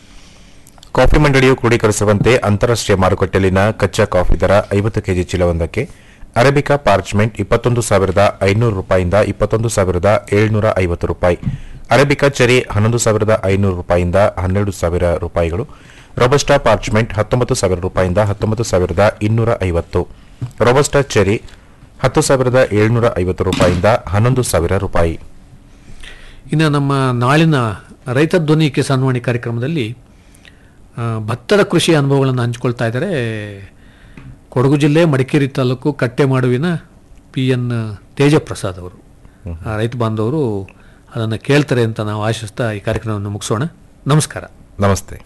ಕಾಫಿ ಮಂಡಳಿಯು ಕ್ರೋಢೀಕರಿಸುವಂತೆ ಅಂತಾರಾಷ್ಟ್ರೀಯ ಮಾರುಕಟ್ಟೆಯಲ್ಲಿನ ಕಚ್ಚಾ ಕಾಫಿ ದರ ಐವತ್ತು ಕೆಜಿ ಚೀಲವೊಂದಕ್ಕೆ ಅರೇಬಿಕಾ ಪಾರ್ಚ್ಮೆಂಟ್ ಇಪ್ಪತ್ತೊಂದು ಸಾವಿರದ ಐನೂರು ರೂಪಾಯಿಂದ ಇಪ್ಪತ್ತೊಂದು ಸಾವಿರದ ಏಳ್ನೂರ ಐವತ್ತು ರೂಪಾಯಿ ಅರೇಬಿಕಾ ಚೆರಿ ಹನ್ನೊಂದು ಸಾವಿರದ ಐನೂರು ರೂಪಾಯಿಂದ ಹನ್ನೆರಡು ಸಾವಿರ ರೂಪಾಯಿಗಳು ರೊಬಸ್ಟಾ ಪಾರ್ಚ್ಮೆಂಟ್ ಹತ್ತೊಂಬತ್ತು ಸಾವಿರ ರೂಪಾಯಿಂದ ಹತ್ತೊಂಬತ್ತು ಸಾವಿರದ ಇನ್ನೂರ ಐವತ್ತು ರೊಬಸ್ಟಾ ಚೆರಿ ಹತ್ತು ಸಾವಿರದ ಏಳ್ನೂರ ಐವತ್ತು ರೂಪಾಯಿಂದ ಹನ್ನೊಂದು ಸಾವಿರ ರೂಪಾಯಿ ಇನ್ನು ನಮ್ಮ ನಾಳಿನ ರೈತ ಧ್ವನಿ ಕಿಸಾನ್ವಾಣಿ ಕಾರ್ಯಕ್ರಮದಲ್ಲಿ ಆ, ಭತ್ತದ ಕೃಷಿ ಅನುಭವಗಳನ್ನು ಹಂಚಿಕೊಳ್ತಾ ಇದ್ದಾರೆ ಕೊಡಗು ಜಿಲ್ಲೆ ಮಡಿಕೇರಿ ತಾಲೂಕು ಕಟ್ಟೆಮಾಡುವಿನ ಪಿ ಎನ್ ತೇಜಪ್ರಸಾದ್ ಅವರು ಆ, ರೈತ ಬಾಂಧವರು ಅದನ್ನು ಕೇಳ್ತಾರೆ ಅಂತ ನಾವು ಆಶಿಸ್ತಾ ಈ ಕಾರ್ಯಕ್ರಮವನ್ನು ಮುಗಿಸೋಣ ನಮಸ್ಕಾರ ನಮಸ್ತೆ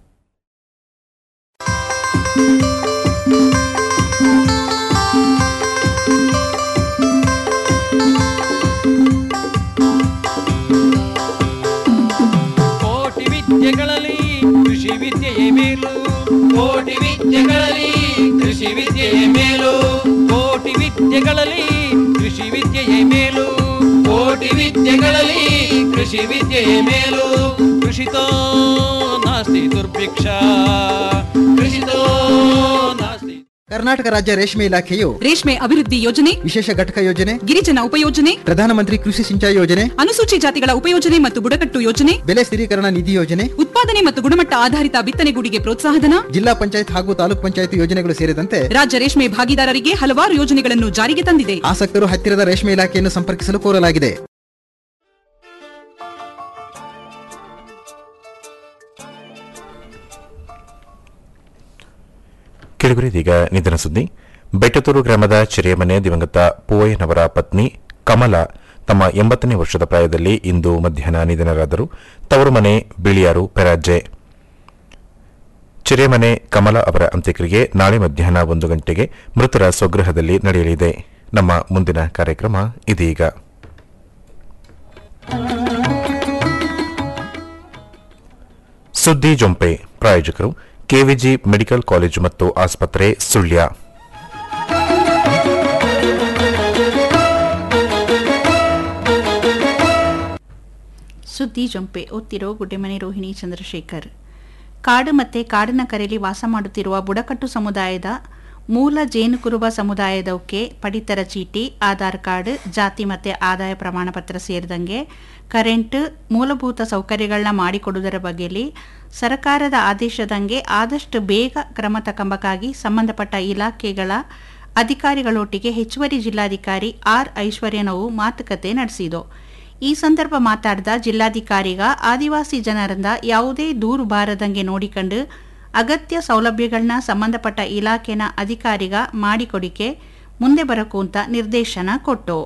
ಕೋಟಿ ವಿದ್ಯೆಗಳಲ್ಲಿ ಕೃಷಿ ವಿದ್ಯೆಯೇ ಮೇಲು ಕೋಟಿ ವಿದ್ಯೆಗಳಲ್ಲಿ ಕೃಷಿ ವಿದ್ಯೆಯೇ ಮೇಲು ಕೋಟಿ ವಿದ್ಯೆಗಳಲ್ಲಿ ಕೃಷಿ ವಿದ್ಯೆಯೇ ಮೇಲು ಕೋಟಿ ವಿದ್ಯೆಗಳಲ್ಲಿ ಕೃಷಿ ವಿದ್ಯೆಯೇ ಮೇಲು ಕೃಷಿತೋ ನಾಸ್ತಿ ದುರ್ಭಿಕ್ಷ ಕೃಷಿತೋ ನಾಸ್ತಿ ಕರ್ನಾಟಕ ರಾಜ್ಯ ರೇಷ್ಮೆ ಇಲಾಖೆಯು ರೇಷ್ಮೆ ಅಭಿವೃದ್ಧಿ ಯೋಜನೆ ವಿಶೇಷ ಘಟಕ ಯೋಜನೆ ಗಿರಿಜನ ಉಪಯೋಜನೆ ಪ್ರಧಾನಮಂತ್ರಿ ಕೃಷಿ ಸಿಂಚಾಯಿ ಯೋಜನೆ ಅನುಸೂಚಿ ಜಾತಿಗಳ ಉಪಯೋಜನೆ ಮತ್ತು ಬುಡಕಟ್ಟು ಯೋಜನೆ ಬೆಲೆ ಸ್ಥಿರೀಕರಣ ನಿಧಿ ಯೋಜನೆ ಉತ್ಪಾದನೆ ಮತ್ತು ಗುಣಮಟ್ಟ ಆಧಾರಿತ ಬಿತ್ತನೆಗೂಡಿಗೆ ಪ್ರೋತ್ಸಾಹಧನ ಜಿಲ್ಲಾ ಪಂಚಾಯತ್ ಹಾಗೂ ತಾಲೂಕ್ ಪಂಚಾಯತ್ ಯೋಜನೆಗಳು ಸೇರಿದಂತೆ ರಾಜ್ಯ ರೇಷ್ಮೆ ಭಾಗಿದಾರರಿಗೆ ಹಲವಾರು ಯೋಜನೆಗಳನ್ನು ಜಾರಿಗೆ ತಂದಿದೆ ಆಸಕ್ತರು ಹತ್ತಿರದ ರೇಷ್ಮೆ ಇಲಾಖೆಯನ್ನು ಸಂಪರ್ಕಿಸಲು ಕೋರಲಾಗಿದೆ ಕೆಳಗುರಿದೀಗ ನಿಧನ ಸುದ್ದಿ ಬೆಟ್ಟತೂರು ಗ್ರಾಮದ ಚಿರೆಯಮನೆ ದಿವಂಗತ ಪೂವಯ್ಯನವರ ಪತ್ನಿ ಕಮಲ ತಮ್ಮ ಎಂಬತ್ತನೇ ವರ್ಷದ ಪ್ರಾಯದಲ್ಲಿ ಇಂದು ಮಧ್ಯಾಹ್ನ ನಿಧನರಾದರು ತವರು ಮನೆ ಬಿಳಿಯಾರು ಪೆರಾಜೆ ಚಿರೆಮನೆ ಕಮಲ ಅವರ ಅಂತ್ಯಕ್ರಿಯೆ ನಾಳೆ ಮಧ್ಯಾಹ್ನ ಒಂದು ಗಂಟೆಗೆ ಮೃತರ ಸ್ವಗೃಹದಲ್ಲಿ ನಡೆಯಲಿದೆ ನಮ್ಮ ಮುಂದಿನ ಕಾರ್ಯಕ್ರಮ ಇದೀಗ ಸುದ್ದಿ ಜೊಂಪೆ ಪ್ರಾಯೋಜಕರು ಕೆವಿಜಿ ಮೆಡಿಕಲ್ ಕಾಲೇಜು ಮತ್ತು ಆಸ್ಪತ್ರೆ ಸುಳ್ಯ ಸುದ್ದಿ ಜೊಂಪೆ ಓದ್ತಿರೋ ಗುಡ್ಡೆಮನೆ ರೋಹಿಣಿ ಚಂದ್ರಶೇಖರ್ ಕಾಡು ಮತ್ತೆ ಕಾಡಿನ ಕರೆಯಲ್ಲಿ ವಾಸ ಮಾಡುತ್ತಿರುವ ಬುಡಕಟ್ಟು ಸಮುದಾಯದ ಮೂಲ ಜೇನುಕುರುಬ ಸಮುದಾಯದವಕ್ಕೆ ಪಡಿತರ ಚೀಟಿ ಆಧಾರ್ ಕಾರ್ಡ್ ಜಾತಿ ಮತ್ತೆ ಆದಾಯ ಪ್ರಮಾಣ ಪತ್ರ ಸೇರಿದಂಗೆ ಕರೆಂಟ್ ಮೂಲಭೂತ ಸೌಕರ್ಯಗಳನ್ನ ಮಾಡಿಕೊಡುವುದರ ಬಗ್ಗೆಯಲ್ಲಿ ಸರ್ಕಾರದ ಆದೇಶದಂಗೆ ಆದಷ್ಟು ಬೇಗ ಕ್ರಮ ತಕ್ಕಂಬಕ್ಕಾಗಿ ಸಂಬಂಧಪಟ್ಟ ಇಲಾಖೆಗಳ ಅಧಿಕಾರಿಗಳೊಟ್ಟಿಗೆ ಹೆಚ್ಚುವರಿ ಜಿಲ್ಲಾಧಿಕಾರಿ ಆರ್ ಐಶ್ವರ್ಯನವು ಮಾತುಕತೆ ನಡೆಸಿತು ಈ ಸಂದರ್ಭ ಮಾತಾಡಿದ ಜಿಲ್ಲಾಧಿಕಾರಿಗ ಆದಿವಾಸಿ ಜನರಿಂದ ಯಾವುದೇ ದೂರು ಬಾರದಂಗೆ ನೋಡಿಕೊಂಡು ಅಗತ್ಯ ಸೌಲಭ್ಯಗಳನ್ನ ಸಂಬಂಧಪಟ್ಟ ಇಲಾಖೆನ ಅಧಿಕಾರಿಗ ಮಾಡಿಕೊಡಿಕೆ ಮುಂದೆ ಬರಕು ಅಂತ ನಿರ್ದೇಶನ ಕೊಟ್ಟು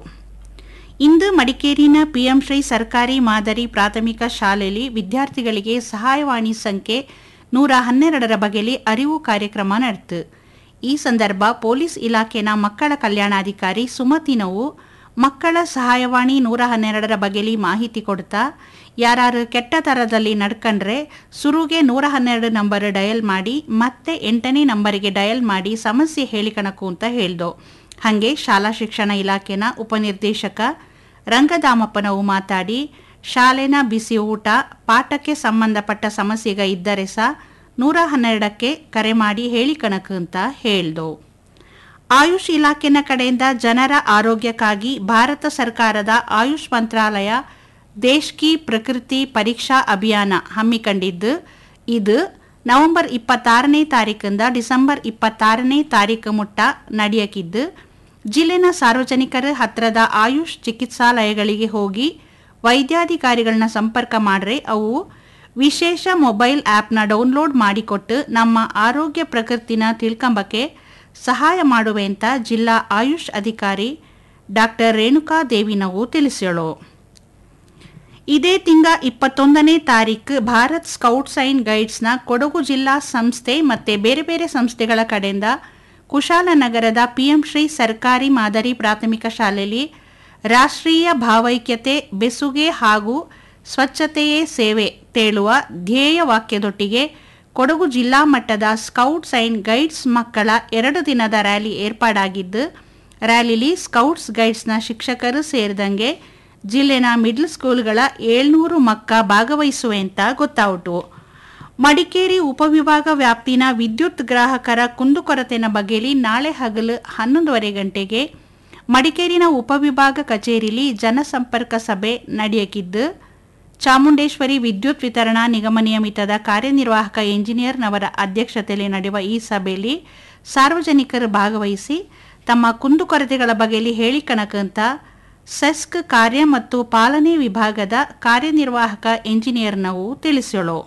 ಇಂದು ಮಡಿಕೇರಿನ ಪಿಎಂ ಶ್ರೀ ಸರ್ಕಾರಿ ಮಾದರಿ ಪ್ರಾಥಮಿಕ ಶಾಲೆಯಲ್ಲಿ ವಿದ್ಯಾರ್ಥಿಗಳಿಗೆ ಸಹಾಯವಾಣಿ ಸಂಖ್ಯೆ ನೂರ ಹನ್ನೆರಡರ ಬಗೆಯಲ್ಲಿ ಅರಿವು ಕಾರ್ಯಕ್ರಮ ನಡೆತು ಈ ಸಂದರ್ಭ ಪೊಲೀಸ್ ಇಲಾಖೆನ ಮಕ್ಕಳ ಕಲ್ಯಾಣಾಧಿಕಾರಿ ಸುಮತಿನವು ಮಕ್ಕಳ ಸಹಾಯವಾಣಿ ನೂರ ಹನ್ನೆರಡರ ಬಗೆಯಲ್ಲಿ ಮಾಹಿತಿ ಕೊಡ್ತಾ ಯಾರು ಕೆಟ್ಟ ಥರದಲ್ಲಿ ನಡ್ಕಂಡ್ರೆ ಸುರುಗೆ ನೂರ ಹನ್ನೆರಡು ನಂಬರ್ ಡಯಲ್ ಮಾಡಿ ಮತ್ತೆ ಎಂಟನೇ ನಂಬರಿಗೆ ಡಯಲ್ ಮಾಡಿ ಸಮಸ್ಯೆ ಹೇಳಿಕಣಕು ಅಂತ ಹೇಳ್ದು ಹಾಗೆ ಶಾಲಾ ಶಿಕ್ಷಣ ಇಲಾಖೆನ ಉಪನಿರ್ದೇಶಕ ರಂಗದಾಮಪ್ಪನವು ಮಾತಾಡಿ ಶಾಲೆನ ಬಿಸಿ ಊಟ ಪಾಠಕ್ಕೆ ಸಂಬಂಧಪಟ್ಟ ಸಮಸ್ಯೆಗ ಇದ್ದರೆ ಸಹ ನೂರ ಹನ್ನೆರಡಕ್ಕೆ ಕರೆ ಮಾಡಿ ಹೇಳಿಕಣಕು ಅಂತ ಹೇಳ್ದು ಆಯುಷ್ ಇಲಾಖೆನ ಕಡೆಯಿಂದ ಜನರ ಆರೋಗ್ಯಕ್ಕಾಗಿ ಭಾರತ ಸರ್ಕಾರದ ಆಯುಷ್ ಮಂತ್ರಾಲಯ ದೇಶ್ ಕಿ ಪ್ರಕೃತಿ ಪರೀಕ್ಷಾ ಅಭಿಯಾನ ಹಮ್ಮಿಕೊಂಡಿದ್ದು ಇದು ನವೆಂಬರ್ ಇಪ್ಪತ್ತಾರನೇ ತಾರೀಕಿಂದ ಡಿಸೆಂಬರ್ ಇಪ್ಪತ್ತಾರನೇ ತಾರೀಕು ಮುಟ್ಟ ನಡೆಯಕಿದ್ದು ಜಿಲ್ಲೆನ ಸಾರ್ವಜನಿಕರು ಹತ್ತಿರದ ಆಯುಷ್ ಚಿಕಿತ್ಸಾಲಯಗಳಿಗೆ ಹೋಗಿ ವೈದ್ಯಾಧಿಕಾರಿಗಳನ್ನ ಸಂಪರ್ಕ ಮಾಡ್ರೆ ಅವು ವಿಶೇಷ ಮೊಬೈಲ್ ಆ್ಯಪ್ನ ಡೌನ್ಲೋಡ್ ಮಾಡಿಕೊಟ್ಟು ನಮ್ಮ ಆರೋಗ್ಯ ಪ್ರಕೃತಿನ ತಿಳ್ಕೊಂಬಕ್ಕೆ ಸಹಾಯ ಮಾಡುವೆ ಅಂತ ಜಿಲ್ಲಾ ಆಯುಷ್ ಅಧಿಕಾರಿ ಡಾಕ್ಟರ್ ರೇಣುಕಾ ದೇವಿನವು ತಿಳಿಸ್ಯಳು ಇದೇ ತಿಂಗ ಇಪ್ಪತ್ತೊಂದನೇ ತಾರೀಕು ಭಾರತ್ ಸ್ಕೌಟ್ಸ್ ಅಂಡ್ ಗೈಡ್ಸ್ನ ಕೊಡಗು ಜಿಲ್ಲಾ ಸಂಸ್ಥೆ ಮತ್ತು ಬೇರೆ ಬೇರೆ ಸಂಸ್ಥೆಗಳ ಕಡೆಯಿಂದ ಕುಶಾಲನಗರದ ಪಿಎಂ ಶ್ರೀ ಸರ್ಕಾರಿ ಮಾದರಿ ಪ್ರಾಥಮಿಕ ಶಾಲೆಯಲ್ಲಿ ರಾಷ್ಟ್ರೀಯ ಭಾವೈಕ್ಯತೆ ಬೆಸುಗೆ ಹಾಗೂ ಸ್ವಚ್ಛತೆಯೇ ಸೇವೆ ತೇಳುವ ಧ್ಯೇಯ ವಾಕ್ಯದೊಟ್ಟಿಗೆ ಕೊಡಗು ಜಿಲ್ಲಾ ಮಟ್ಟದ ಸ್ಕೌಟ್ಸ್ ಅಂಡ್ ಗೈಡ್ಸ್ ಮಕ್ಕಳ ಎರಡು ದಿನದ ರ್ಯಾಲಿ ಏರ್ಪಾಡಾಗಿದ್ದು ರ್ಯಾಲಿಲಿ ಸ್ಕೌಟ್ಸ್ ಗೈಡ್ಸ್ನ ಶಿಕ್ಷಕರು ಸೇರಿದಂಗೆ ಜಿಲ್ಲೆನ ಮಿಡ್ಲ್ ಸ್ಕೂಲ್ಗಳ ಏಳ್ನೂರು ಮಕ್ಕ ಭಾಗವಹಿಸುವೆ ಅಂತ ಗೊತ್ತಾಯಿತು ಮಡಿಕೇರಿ ಉಪವಿಭಾಗ ವ್ಯಾಪ್ತಿನ ವಿದ್ಯುತ್ ಗ್ರಾಹಕರ ಕುಂದುಕೊರತೆನ ಬಗ್ಗೆಯಲ್ಲಿ ನಾಳೆ ಹಗಲು ಹನ್ನೊಂದುವರೆ ಗಂಟೆಗೆ ಮಡಿಕೇರಿನ ಉಪವಿಭಾಗ ಕಚೇರಿಲಿ ಜನಸಂಪರ್ಕ ಸಭೆ ನಡೆಯಕಿದ್ದು ಚಾಮುಂಡೇಶ್ವರಿ ವಿದ್ಯುತ್ ವಿತರಣಾ ನಿಗಮ ನಿಯಮಿತದ ಕಾರ್ಯನಿರ್ವಾಹಕ ಎಂಜಿನಿಯರ್ನವರ ಅಧ್ಯಕ್ಷತೆಯಲ್ಲಿ ನಡೆಯುವ ಈ ಸಭೆಯಲ್ಲಿ ಸಾರ್ವಜನಿಕರು ಭಾಗವಹಿಸಿ ತಮ್ಮ ಕುಂದುಕೊರತೆಗಳ ಬಗೆಯಲ್ಲಿ ಹೇಳಿಕಣಕಂತ ಸೆಸ್ಕ್ ಕಾರ್ಯ ಮತ್ತು ಪಾಲನೆ ವಿಭಾಗದ ಕಾರ್ಯನಿರ್ವಾಹಕ ಎಂಜಿನಿಯರ್ನವು ತಿಳಿಸಳು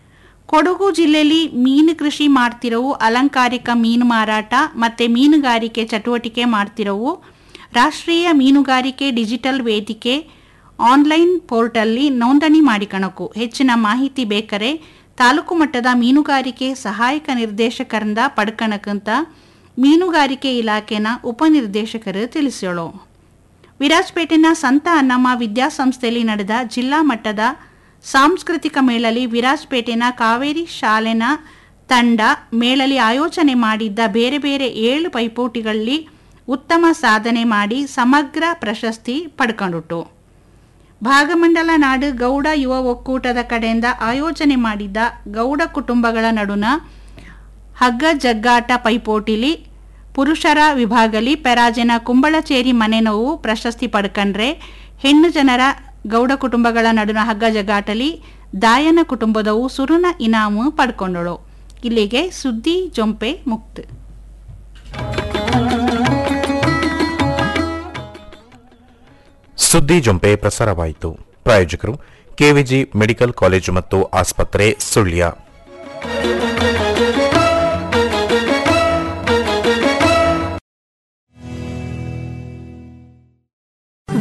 ಕೊಡಗು ಜಿಲ್ಲೆಯಲ್ಲಿ ಮೀನು ಕೃಷಿ ಮಾಡ್ತಿರೋವು ಅಲಂಕಾರಿಕ ಮೀನು ಮಾರಾಟ ಮತ್ತು ಮೀನುಗಾರಿಕೆ ಚಟುವಟಿಕೆ ಮಾಡ್ತಿರೋವು ರಾಷ್ಟ್ರೀಯ ಮೀನುಗಾರಿಕೆ ಡಿಜಿಟಲ್ ವೇದಿಕೆ ಆನ್ಲೈನ್ ಪೋರ್ಟಲ್ಲಿ ನೋಂದಣಿ ಮಾಡಿಕಣಕು ಹೆಚ್ಚಿನ ಮಾಹಿತಿ ಬೇಕಾರೆ ತಾಲೂಕು ಮಟ್ಟದ ಮೀನುಗಾರಿಕೆ ಸಹಾಯಕ ನಿರ್ದೇಶಕರಿಂದ ಪಡ್ಕಣಕಂತ ಮೀನುಗಾರಿಕೆ ಇಲಾಖೆನ ಉಪನಿರ್ದೇಶಕರು ತಿಳಿಸೋಳು ವಿರಾಜಪೇಟೆನ ಸಂತ ಅನ್ನಮ್ಮ ವಿದ್ಯಾಸಂಸ್ಥೆಯಲ್ಲಿ ನಡೆದ ಜಿಲ್ಲಾ ಮಟ್ಟದ ಸಾಂಸ್ಕೃತಿಕ ಮೇಳಲಿ ವಿರಾಜಪೇಟೆನ ಕಾವೇರಿ ಶಾಲೆನ ತಂಡ ಮೇಳಲಿ ಆಯೋಜನೆ ಮಾಡಿದ್ದ ಬೇರೆ ಬೇರೆ ಏಳು ಪೈಪೋಟಿಗಳಲ್ಲಿ ಉತ್ತಮ ಸಾಧನೆ ಮಾಡಿ ಸಮಗ್ರ ಪ್ರಶಸ್ತಿ ಪಡ್ಕೊಂಡಿತು ಭಾಗಮಂಡಲ ನಾಡು ಗೌಡ ಯುವ ಒಕ್ಕೂಟದ ಕಡೆಯಿಂದ ಆಯೋಜನೆ ಮಾಡಿದ್ದ ಗೌಡ ಕುಟುಂಬಗಳ ನಡುನ ಹಗ್ಗ ಜಗ್ಗಾಟ ಪೈಪೋಟಿಲಿ ಪುರುಷರ ವಿಭಾಗಲಿ ಪೆರಾಜೆನ ಕುಂಬಳಚೇರಿ ಮನೆನೋವು ಪ್ರಶಸ್ತಿ ಪಡ್ಕಂಡ್ರೆ ಹೆಣ್ಣು ಜನರ ಗೌಡ ಕುಟುಂಬಗಳ ನಡುನ ಹಗ್ಗ ಜಗ್ಗಾಟಲಿ ದಾಯನ ಕುಟುಂಬದವು ಸುರುನ ಇನಾಮು ಪಡ್ಕೊಂಡಳು ಇಲ್ಲಿಗೆ ಸುದ್ದಿ ಜೊಂಪೆ ಮುಕ್ತ ಸುದ್ದಿ ಜೊಂಪೆ ಪ್ರಸಾರವಾಯಿತು ಪ್ರಾಯೋಜಕರು ಕೆವಿಜಿ ಮೆಡಿಕಲ್ ಕಾಲೇಜು ಮತ್ತು ಆಸ್ಪತ್ರೆ ಸುಳ್ಯ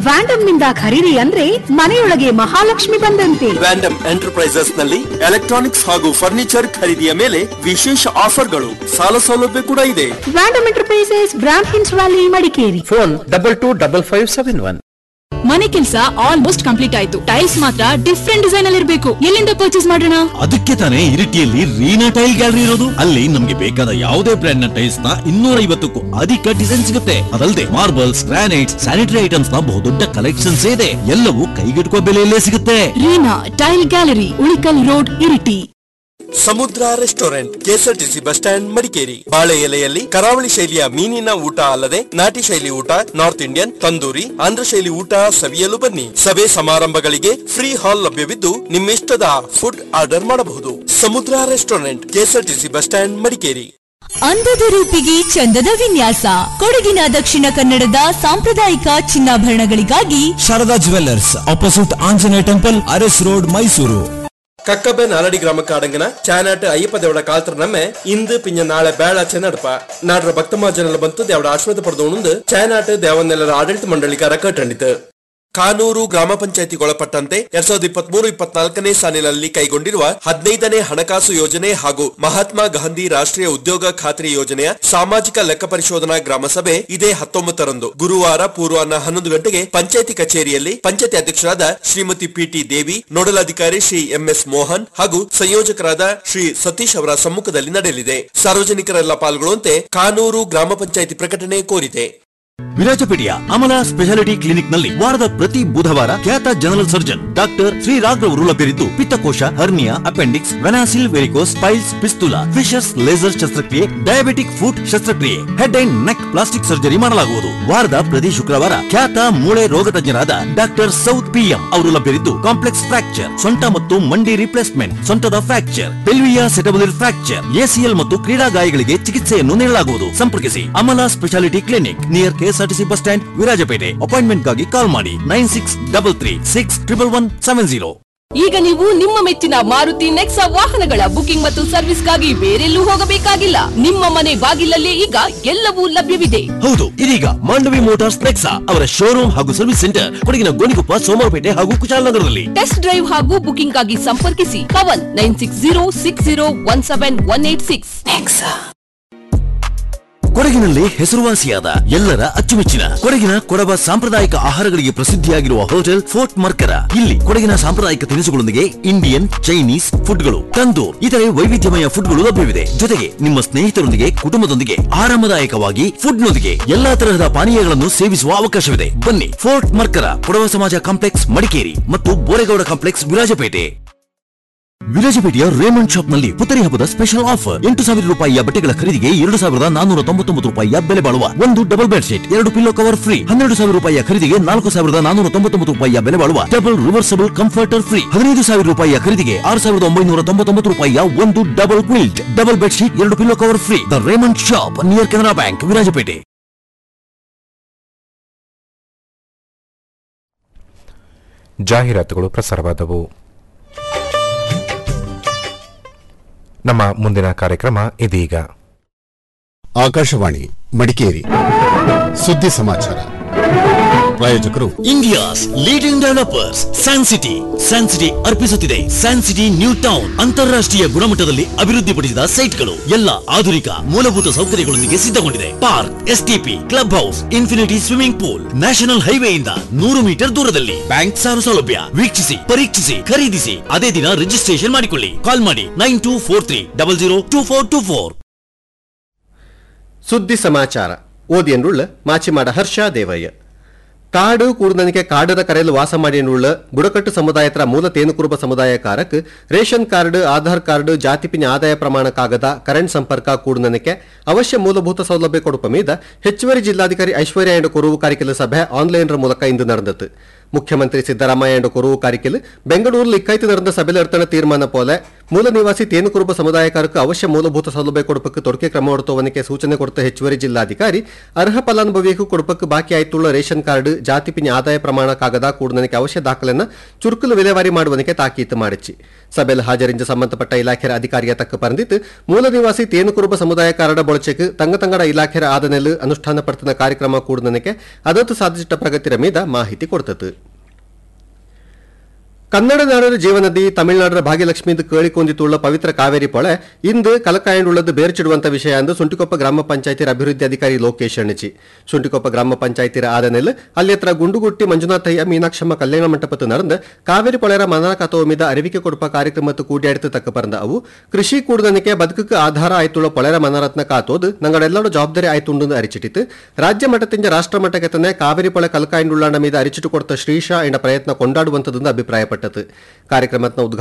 ವ್ಯಾಂಡಮ್ ನಿಂದ ಖರೀದಿ ಅಂದ್ರೆ ಮನೆಯೊಳಗೆ ಮಹಾಲಕ್ಷ್ಮಿ ಬಂದಂತೆ ವ್ಯಾಂಡಮ್ ಎಂಟರ್ಪ್ರೈಸಸ್ ನಲ್ಲಿ ಎಲೆಕ್ಟ್ರಾನಿಕ್ಸ್ ಹಾಗೂ ಫರ್ನಿಚರ್ ಖರೀದಿಯ ಮೇಲೆ ವಿಶೇಷ ಆಫರ್ಗಳು ಸಾಲ ಸೌಲಭ್ಯ ಕೂಡ ಇದೆ ವ್ಯಾಂಡಮ್ ಎಂಟರ್ಪ್ರೈಸಸ್ ಬ್ರಾಂಡ್ ಹಿನ್ಸ್ valley Madikeri phone double two double five seven one ಮನೆ ಕೆಲಸ ಆಲ್ಮೋಸ್ಟ್ ಕಂಪ್ಲೀಟ್ ಆಯ್ತು ಟೈಲ್ಸ್ ಮಾತ್ರ ಡಿಫ್ರೆಂಟ್ ಡಿಸೈನ್ ಅಲ್ಲಿ ಇರಬೇಕು ಎಲ್ಲಿಂದ ಪರ್ಚೇಸ್ ಮಾಡೋಣ ಅದಕ್ಕೆ ತಾನೇ ಇರಿಟಿಯಲ್ಲಿ ರೀನಾ ಟೈಲ್ ಗ್ಯಾಲರಿ ಇರೋದು ಅಲ್ಲಿ ನಮ್ಗೆ ಬೇಕಾದ ಯಾವುದೇ ಬ್ರ್ಯಾಂಡ್ ನ ಟೈಲ್ಸ್ ನ ಇನ್ನೂರ ಐವತ್ತಕ್ಕೂ ಅಧಿಕ ಡಿಸೈನ್ ಸಿಗುತ್ತೆ ಅದಲ್ಲದೆ ಮಾರ್ಬಲ್ಸ್ ಗ್ರಾನೈಟ್ಸ್ ಸ್ಯಾನಿಟರಿ ಐಟಮ್ಸ್ ನ ಬಹುದೊಡ್ಡ ಕಲೆಕ್ಷನ್ಸ್ ಇದೆ ಎಲ್ಲವೂ ಕೈಗೆಟುಕುವ ಬೆಲೆಯಲ್ಲೇ ಸಿಗುತ್ತೆ Reena tile gallery Ulikal road Iritty Samudra restaurant KSRTC bus stand Madikeri ಬಾಳೆ ಎಲೆಯಲ್ಲಿ ಕರಾವಳಿ ಶೈಲಿಯ ಮೀನಿನ ಊಟ ಅಲ್ಲದೆ ನಾಟಿ ಶೈಲಿ ಊಟ ನಾರ್ತ್ ಇಂಡಿಯನ್ ತಂದೂರಿ ಆಂಧ್ರ ಶೈಲಿ ಊಟ ಸವಿಯಲು ಬನ್ನಿ ಸಭೆ ಸಮಾರಂಭಗಳಿಗೆ ಫ್ರೀ ಹಾಲ್ ಲಭ್ಯವಿದ್ದು ನಿಮ್ಮಿಷ್ಟದ ಫುಡ್ ಆರ್ಡರ್ ಮಾಡಬಹುದು Samudra restaurant KSRTC bus stand Madikeri ಅಂದದ ರೂಪಿಗೆ ಚಂದದ ವಿನ್ಯಾಸ ಕೊಡಗಿನ ದಕ್ಷಿಣ ಕನ್ನಡದ ಸಾಂಪ್ರದಾಯಿಕ ಚಿನ್ನಾಭರಣಗಳಿಗಾಗಿ Sharada jewellers opposite Anjaneya temple Aras road Mysuru Kakkabe Naladi ಗ್ರಾಮಕ್ಕೆ ಅಡಂಗನ ಚಾನಾಟ್ ಅಯ್ಯಪ್ಪ ದೇವಡ ಕಾಲ್ತರ ನಮ್ಮೆ ಇಂದು ಪಿಂಜ ನಾಳೆ ಬೇಳ ಚೆನ್ನಡಪ ನಾಡ್ರ ಭಕ್ತಮ ಜನಲ ಬಂತು ದೇವಡ ಆಶ್ರದ ಪಡೆದೋಣಂದು ಚಾನಾಟ್ ದೇವನ್ನೆಲ್ಲರ ಆಡಳಿತ ಮಂಡಳಿಕಾರ ಕಟ್ಟಂಡಿತು ಕಾನೂರು ಗ್ರಾಮ ಪಂಚಾಯತಿಗೊಳಪಟ್ಟಂತೆ ಎರಡ್ ಸಾವಿರದ ಇಪ್ಪತ್ತ್ ಮೂರು ಇಪ್ಪತ್ನಾಲ್ಕನೇ ಸಾಲಿನಲ್ಲಿ ಕೈಗೊಂಡಿರುವ ಹದಿನೈದನೇ ಹಣಕಾಸು ಯೋಜನೆ ಹಾಗೂ ಮಹಾತ್ಮ ಗಾಂಧಿ ರಾಷ್ಟ್ರೀಯ ಉದ್ಯೋಗ ಖಾತ್ರಿ ಯೋಜನೆಯ ಸಾಮಾಜಿಕ ಲೆಕ್ಕ ಪರಿಶೋಧನಾ ಗ್ರಾಮ ಸಭೆ ಇದೇ ಹತ್ತೊಂಬತ್ತರಂದು ಗುರುವಾರ ಪೂರ್ವಾಹ್ನ ಹನ್ನೊಂದು ಗಂಟೆಗೆ ಪಂಚಾಯತಿ ಕಚೇರಿಯಲ್ಲಿ ಪಂಚಾಯತಿ ಅಧ್ಯಕ್ಷರಾದ ಶ್ರೀಮತಿ ಪಿಟಿ ದೇವಿ ನೋಡಲ್ ಅಧಿಕಾರಿ ಶ್ರೀ ಎಂಎಸ್ ಮೋಹನ್ ಹಾಗೂ ಸಂಯೋಜಕರಾದ ಶ್ರೀ ಸತೀಶ್ ಅವರ ಸಮ್ಮುಖದಲ್ಲಿ ನಡೆಯಲಿದೆ ಸಾರ್ವಜನಿಕರೆಲ್ಲ ಪಾಲ್ಗೊಳ್ಳುವಂತೆ ಕಾನೂರು ಗ್ರಾಮ ಪಂಚಾಯತಿ ಪ್ರಕಟಣೆ ಕೋರಿದೆ ವಿರಾಜಪೇಟೆಯ ಅಮಲ ಸ್ಪೆಷಾಲಿಟಿ ಕ್ಲಿನಿಕ್ ನಲ್ಲಿ ವಾರದ ಪ್ರತಿ ಬುಧವಾರ ಖ್ಯಾತ general surgeon doctor Shri Raghav ಲಭ್ಯರಿದ್ದು ಪಿತ್ತಕೋಶ ಹರ್ನಿಯಾ ಅಪೆಂಡಿಕ್ಸ್ ವೆನಾಸಿಲ್ varicose piles fistula fissures laser ಶಸ್ತ್ರಕ್ರಿಯೆ ಡಯಾಬಿಟಿಕ್ ಫುಟ್ ಶಸ್ತ್ರಕ್ರಿಯೆ head and neck plastic surgery ಮಾಡಲಾಗುವುದು ವಾರದ ಪ್ರತಿ ಶುಕ್ರವಾರ ಖ್ಯಾತ ಮೂಳೆ ರೋಗ ತಜ್ಞರಾದ ಡಾಕ್ಟರ್ ಸೌತ್ ಪಿಎಂ ಅವರು ಲಭ್ಯರಿದ್ದು ಕಾಂಪ್ಲೆಕ್ಸ್ ಫ್ರಾಕ್ಚರ್ ಸೊಂಟ ಮತ್ತು ಮಂಡಿ ರಿಪ್ಲೇಸ್ಮೆಂಟ್ ಸೊಂಟದ fracture pelvic acetabular fracture ACL ಮತ್ತು ಕ್ರೀಡಾ ಗಾಯಗಳಿಗೆ ಚಿಕಿತ್ಸೆಯನ್ನು ನೀಡಲಾಗುವುದು ಸಂಪರ್ಕಿಸಿ Amala speciality clinic near KSRTC bus stand Virajpet ಅಪಾಯಿಂಟ್ಮೆಂಟ್ಗಾಗಿ ಕಾಲ್ ಮಾಡಿ nine six double three six triple one seven zero ಈಗ ನೀವು ನಿಮ್ಮ ಮೆಚ್ಚಿನ ಮಾರುತಿ ನೆಕ್ಸಾ ವಾಹನಗಳ ಬುಕಿಂಗ್ ಮತ್ತು ಸರ್ವಿಸ್ಗಾಗಿ ಬೇರೆಲ್ಲೂ ಹೋಗಬೇಕಾಗಿಲ್ಲ ನಿಮ್ಮ ಮನೆ ಬಾಗಿಲಲ್ಲೇ ಈಗ ಎಲ್ಲವೂ ಲಭ್ಯವಿದೆ ಹೌದು ಇದೀಗ ಮಾಂಡವಿ ಮೋಟಾರ್ಸ್ ನೆಕ್ಸಾ ಅವರ ಶೋರೂಮ್ ಹಾಗೂ ಸರ್ವಿಸ್ ಸೆಂಟರ್ ಕೊಡಗಿನ ಗೋಣಿಕೊಪ್ಪ ಸೋಮವಾರಪೇಟೆ ಹಾಗೂ ಕುಶಾಲನಗರದಲ್ಲಿ ಟೆಸ್ಟ್ ಡ್ರೈವ್ ಹಾಗೂ ಬುಕಿಂಗ್ ಆಗಿ ಸಂಪರ್ಕಿಸಿ Kavan nine six zero six zero one seven one eight six ಕೊಡಗಿನಲ್ಲಿ ಹೆಸರುವಾಸಿಯಾದ ಎಲ್ಲರ ಅಚ್ಚುಮೆಚ್ಚಿನ ಕೊಡಗಿನ ಕೊಡವ ಸಾಂಪ್ರದಾಯಿಕ ಆಹಾರಗಳಿಗೆ ಪ್ರಸಿದ್ಧಿಯಾಗಿರುವ ಹೋಟೆಲ್ ಫೋರ್ಟ್ ಮರ್ಕರ ಇಲ್ಲಿ ಕೊಡಗಿನ ಸಾಂಪ್ರದಾಯಿಕ ತಿನಿಸುಗಳೊಂದಿಗೆ ಇಂಡಿಯನ್ ಚೈನೀಸ್ ಫುಡ್ಗಳು ತಂದೂರ್ ಇತರೆ ವೈವಿಧ್ಯಮಯ ಫುಡ್ಗಳು ಲಭ್ಯವಿದೆ ಜೊತೆಗೆ ನಿಮ್ಮ ಸ್ನೇಹಿತರೊಂದಿಗೆ ಕುಟುಂಬದೊಂದಿಗೆ ಆರಾಮದಾಯಕವಾಗಿ ಫುಡ್ನೊಂದಿಗೆ ಎಲ್ಲಾ ತರಹದ ಪಾನೀಯಗಳನ್ನು ಸೇವಿಸುವ ಅವಕಾಶವಿದೆ ಬನ್ನಿ ಫೋರ್ಟ್ ಮರ್ಕರ ಕೊಡವ ಸಮಾಜ ಕಾಂಪ್ಲೆಕ್ಸ್ ಮಡಿಕೇರಿ ಮತ್ತು ಬೋರೆಗೌಡ ಕಾಂಪ್ಲೆಕ್ಸ್ ವಿರಾಜಪೇಟೆ ವಿರಾಜಪೇಟೆಯ ರೇಮಂಡ್ ಶಾಪ್ ನಲ್ಲಿ ಪುತ್ತರಿ ಹಬ್ಬದ ಸ್ಪೆಷಲ್ ಆಫರ್ ಎಂಟು ಸಾವಿರ ರೂಪಾಯಿಯ ಬಟ್ಟೆಗಳ ಖರೀದಿಗೆ ಎರಡು ಸಾವಿರದ ನಾನೂರ ತೊಂಬತ್ತೊಂಬತ್ತು ರೂಪಾಯಿಯ ಬೆಲೆ ಬಾಳುವ ಒಂದು ಡಬಲ್ ಬೆಡ್ ಶೀಟ್ ಎರಡು ಪಿಲ್ಲೋ ಕವರ್ ಫ್ರೀ ಹನ್ನೆರಡು ಸಾವಿರ ರೂಪಾಯಿಯ ಖರೀದಿಗೆ ನಾಲ್ಕು ಸಾವಿರದ ನಾನೂರ ತೊಂಬತ್ತೊಂಬತ್ತು ರೂಪಾಯಿಯ ಬೆಲೆ ಬಾಳುವ ಡಬಲ್ ರಿವರ್ಸಬಲ್ ಕಂಫರ್ಟರ್ ಫ್ರೀ ಹದಿನೈದು ಸಾವಿರ ರೂಪಾಯಿಯ ಖರೀದಿಗೆ ಆರು ಸಾವಿರದ ಒಂಬೈನೂರ ತೊಂಬತ್ತೊಂಬತ್ತು ರೂಪಾಯಿಯ ಒಂದು double quilt double bed sheet ಎರಡು pillow cover free the Raymond shop near Canara bank Virajpet ಜಾಹೀರಾತುಗಳು ಪ್ರಸಾರವಾದವು ನಮ್ಮ ಮುಂದಿನ ಕಾರ್ಯಕ್ರಮ ಇದೀಗ ಆಕಾಶವಾಣಿ ಮಡಿಕೇರಿ ಸುದ್ದಿ ಸಮಾಚಾರ ಪ್ರಾಯೋಜಕರು India's leading developers San City San City ಅರ್ಪಿಸುತ್ತಿದೆ ಸ್ಯಾನ್ ಸಿಟಿ ನ್ಯೂ ಟೌನ್ ಅಂತಾರಾಷ್ಟ್ರೀಯ ಗುಣಮಟ್ಟದಲ್ಲಿ ಅಭಿವೃದ್ಧಿಪಡಿಸಿದ ಸೈಟ್ಗಳು ಎಲ್ಲ ಆಧುನಿಕ ಮೂಲಭೂತ ಸೌಕರ್ಯಗಳೊಂದಿಗೆ ಸಿದ್ಧಗೊಂಡಿದೆ park STP club house infinity swimming pool national ಹೈವೇಯಿಂದ ನೂರು ಮೀಟರ್ ದೂರದಲ್ಲಿ ಬ್ಯಾಂಕ್ ಸಾಲ ಸೌಲಭ್ಯ ವೀಕ್ಷಿಸಿ ಪರೀಕ್ಷಿಸಿ ಖರೀದಿಸಿ ಅದೇ ದಿನ ರಿಜಿಸ್ಟ್ರೇಷನ್ ಮಾಡಿಕೊಳ್ಳಿ ಕಾಲ್ ಮಾಡಿ nine two four three double zero two four two four ಸುದ್ದಿ ಸಮಾಚಾರ ಓದಿಯನ್ನುಳ್ಳ ಮಾಚಿಮಾಡ ಹರ್ಷ ದೇವಯ್ಯ ಕಾಡು ಕೂರ್ದನಿಗೆ ಕಾಡದ ಕರೆಯಲ್ಲಿ ವಾಸ ಮಾಡಿಯನ್ನುಳ್ಳ ಬುಡಕಟ್ಟು ಸಮುದಾಯತರ ಮೂಲ ತೇನುಕುರುಬ ಸಮುದಾಯಕಾರಕ್ ರೇಷನ್ ಕಾರ್ಡ್ ಆಧಾರ್ ಕಾರ್ಡ್ ಜಾತಿಪಿನ ಆದಾಯ ಪ್ರಮಾಣ ಕಾಗದ ಕರೆಂಟ್ ಸಂಪರ್ಕ ಕೂಡ್ನನಕ್ಕೆ ಅವಶ್ಯ ಮೂಲಭೂತ ಸೌಲಭ್ಯ ಕೊಡುಪ ಮೀದ ಹೆಚ್ಚುವರಿ ಜಿಲ್ಲಾಧಿಕಾರಿ ಐಶ್ವರ್ಯ ಎಂಡ ಕೊರುವು ಕಾರಿಕೆಲ ಸಭೆ ಆನ್ಲೈನ್ ಮೂಲಕ ಇಂದು ನಡೆದತ್ತು ಮುಖ್ಯಮಂತ್ರಿ ಸಿದ್ದರಾಮಯ್ಯ ಎಂಡ ಕೊರುವು ಕಾರಿಕೆಲ್ ಬೆಂಗಳೂರು ಇಕ್ಕೈತು ನಡೆದ ಸಭೆಯಲ್ಲಿ ಎರ್ತನ ತೀರ್ಮಾನ ಪೋಲೆ ಮೂಲ ನಿವಾಸಿ ತೇನುಕುರುಬ ಸಮುದಾಯಕಾರಕ್ಕೆ ಅವಶ್ಯ ಮೂಲಭೂತ ಸೌಲಭ್ಯ ಕೊಡಪಕ್ಕೆ ತೊಡಕೆ ಕ್ರಮ ಹೊರತುವನಿಕೆ ಸೂಚನೆ ಕೊಡ್ತ ಹೆಚ್ಚುವರಿ ಜಿಲ್ಲಾಧಿಕಾರಿ ಅರ್ಹ ಫಲಾನುಭವಿಗೂ ಕೊಡಪಕ್ಕೆ ಬಾಕಿ ಆಯ್ತುಳ್ಳ ರೇಷನ್ ಕಾರ್ಡ್ ಜಾತಿ ಪಿಂಜ ಆದಾಯ ಪ್ರಮಾಣ ಕಾಗದ ಕೂಡನಕ್ಕೆ ಅವಶ್ಯ ದಾಖಲೆಯನ್ನು ಚುರುಕುಲು ವಿಲೇವಾರಿ ಮಾಡುವನಿಕೆ ತಾಕೀತು ಮಾಡಿಚ್ಚಿ ಸಭೆಯಲ್ಲಿ ಹಾಜರಿಂಚ ಸಂಬಂಧಪಟ್ಟ ಇಲಾಖೆಯ ಅಧಿಕಾರಿಯ ತಕ್ಕ ಪರಂದಿತ್ತು ಮೂಲ ನಿವಾಸಿ ತೇನುಕುರುಬ ಸಮುದಾಯಕಾರರ ಬೊಳಚೆಕ್ ತಂಗ ತಂಗಡ ಇಲಾಖೆಯ ಆದನೆಲ್ ಅನುಷ್ಠಾನ ಪಡ್ತಿನ ಕಾರ್ಯಕ್ರಮ ಕೂಡನಕ್ಕೆ ಅದತ್ತು ಸಾಧಿಸಿಟ್ಟ ಪ್ರಗತಿರ ಮೀದ ಮಾಹಿತಿ ಕೊಡ್ತತ್ತು ಕನ್ನಡ ನಾಡರ ಜೀವನದಿ ತಮಿಳುನಾಡರ ಭಾಗ್ಯಲಕ್ಷ್ಮಿದು ಕೇಳಿಕೊಂಡಿತುಳ್ಳ ಪವಿತ್ರ ಕಾವೇರಿ ಪೊಳೆ ಇಂದು ಕಲಕಾಯಂಡುಳ್ಳದು ಬೇರ್ಚಿಡುವಂತ ವಿಷಯ ಎಂದು ಸುಂಟಿಕೊಪ್ಪ ಗ್ರಾಮ ಪಂಚಾಯತಿರ ಅಭಿವೃದ್ಧಿ ಅಧಿಕಾರಿ ಲೋಕೇಶ್ ಅಣ್ಣಚಿ ಸುಂಟಿಕೊಪ್ಪ ಗ್ರಾಮ ಪಂಚಾಯತಿರ ಆದನೆಲ್ ಅಲ್ಲಿಯತ್ರ ಗುಂಡುಗುಟ್ಟಿ ಮಂಜುನಾಥಯ್ಯ ಮೀನಾಕ್ಷಮ್ಮ ಕಲ್ಯಾಣ ಮಂಟಪತ್ತು ನಡೆದ ಕಾವೇರಿ ಪೊಳೆರ ಮನನ ಕಥೋಮಿದ ಅರಿವಿಕೆ ಕೊಡುಪ ಕಾರ್ಯಕ್ರಮತ್ತು ಕೂಡಿಯಾಡಿತು ತಕ್ಕ ಪರಂದ ಅವು ಕೃಷಿ ಕೂಡದನಿಕೆ ಬದುಕಕ್ಕೆ ಆಧಾರ ಆಯ್ತುಳ್ಳ ಪೊಳೆರ ಮನರತ್ನ ಕಾತೋದು ನಂಗಡೆಲ್ಲರೂ ಜವಾಬ್ದಾರಿ ಆಯ್ತುಂಡು ಅರಿಚಿಟ್ಟಿತು ರಾಜ್ಯ ಮಟ್ಟದಿಂದ ರಾಷ್ಟ್ರ ಮಟ್ಟಕ್ಕೆ ತನ್ನ ಕಾವೇರಿ ಪೊಳೆ ಕಲಕಾಯಂಡುಳ್ಳಾಂಡ ಮೀದ ಅರಿಚಿಟ್ಟು ಕೊಡ್ತ ಶ್ರೀಶಾ ಎಂಬ ಪ್ರಯತ್ನ ಕೊಂಡಾಡುವಂತದ್ದು ಅಭಿಪ್ರಾಯಪಟ್ಟது ಕಾರ್ಯಕ್ರಮದ ಉದ್ಘಾಟನೆ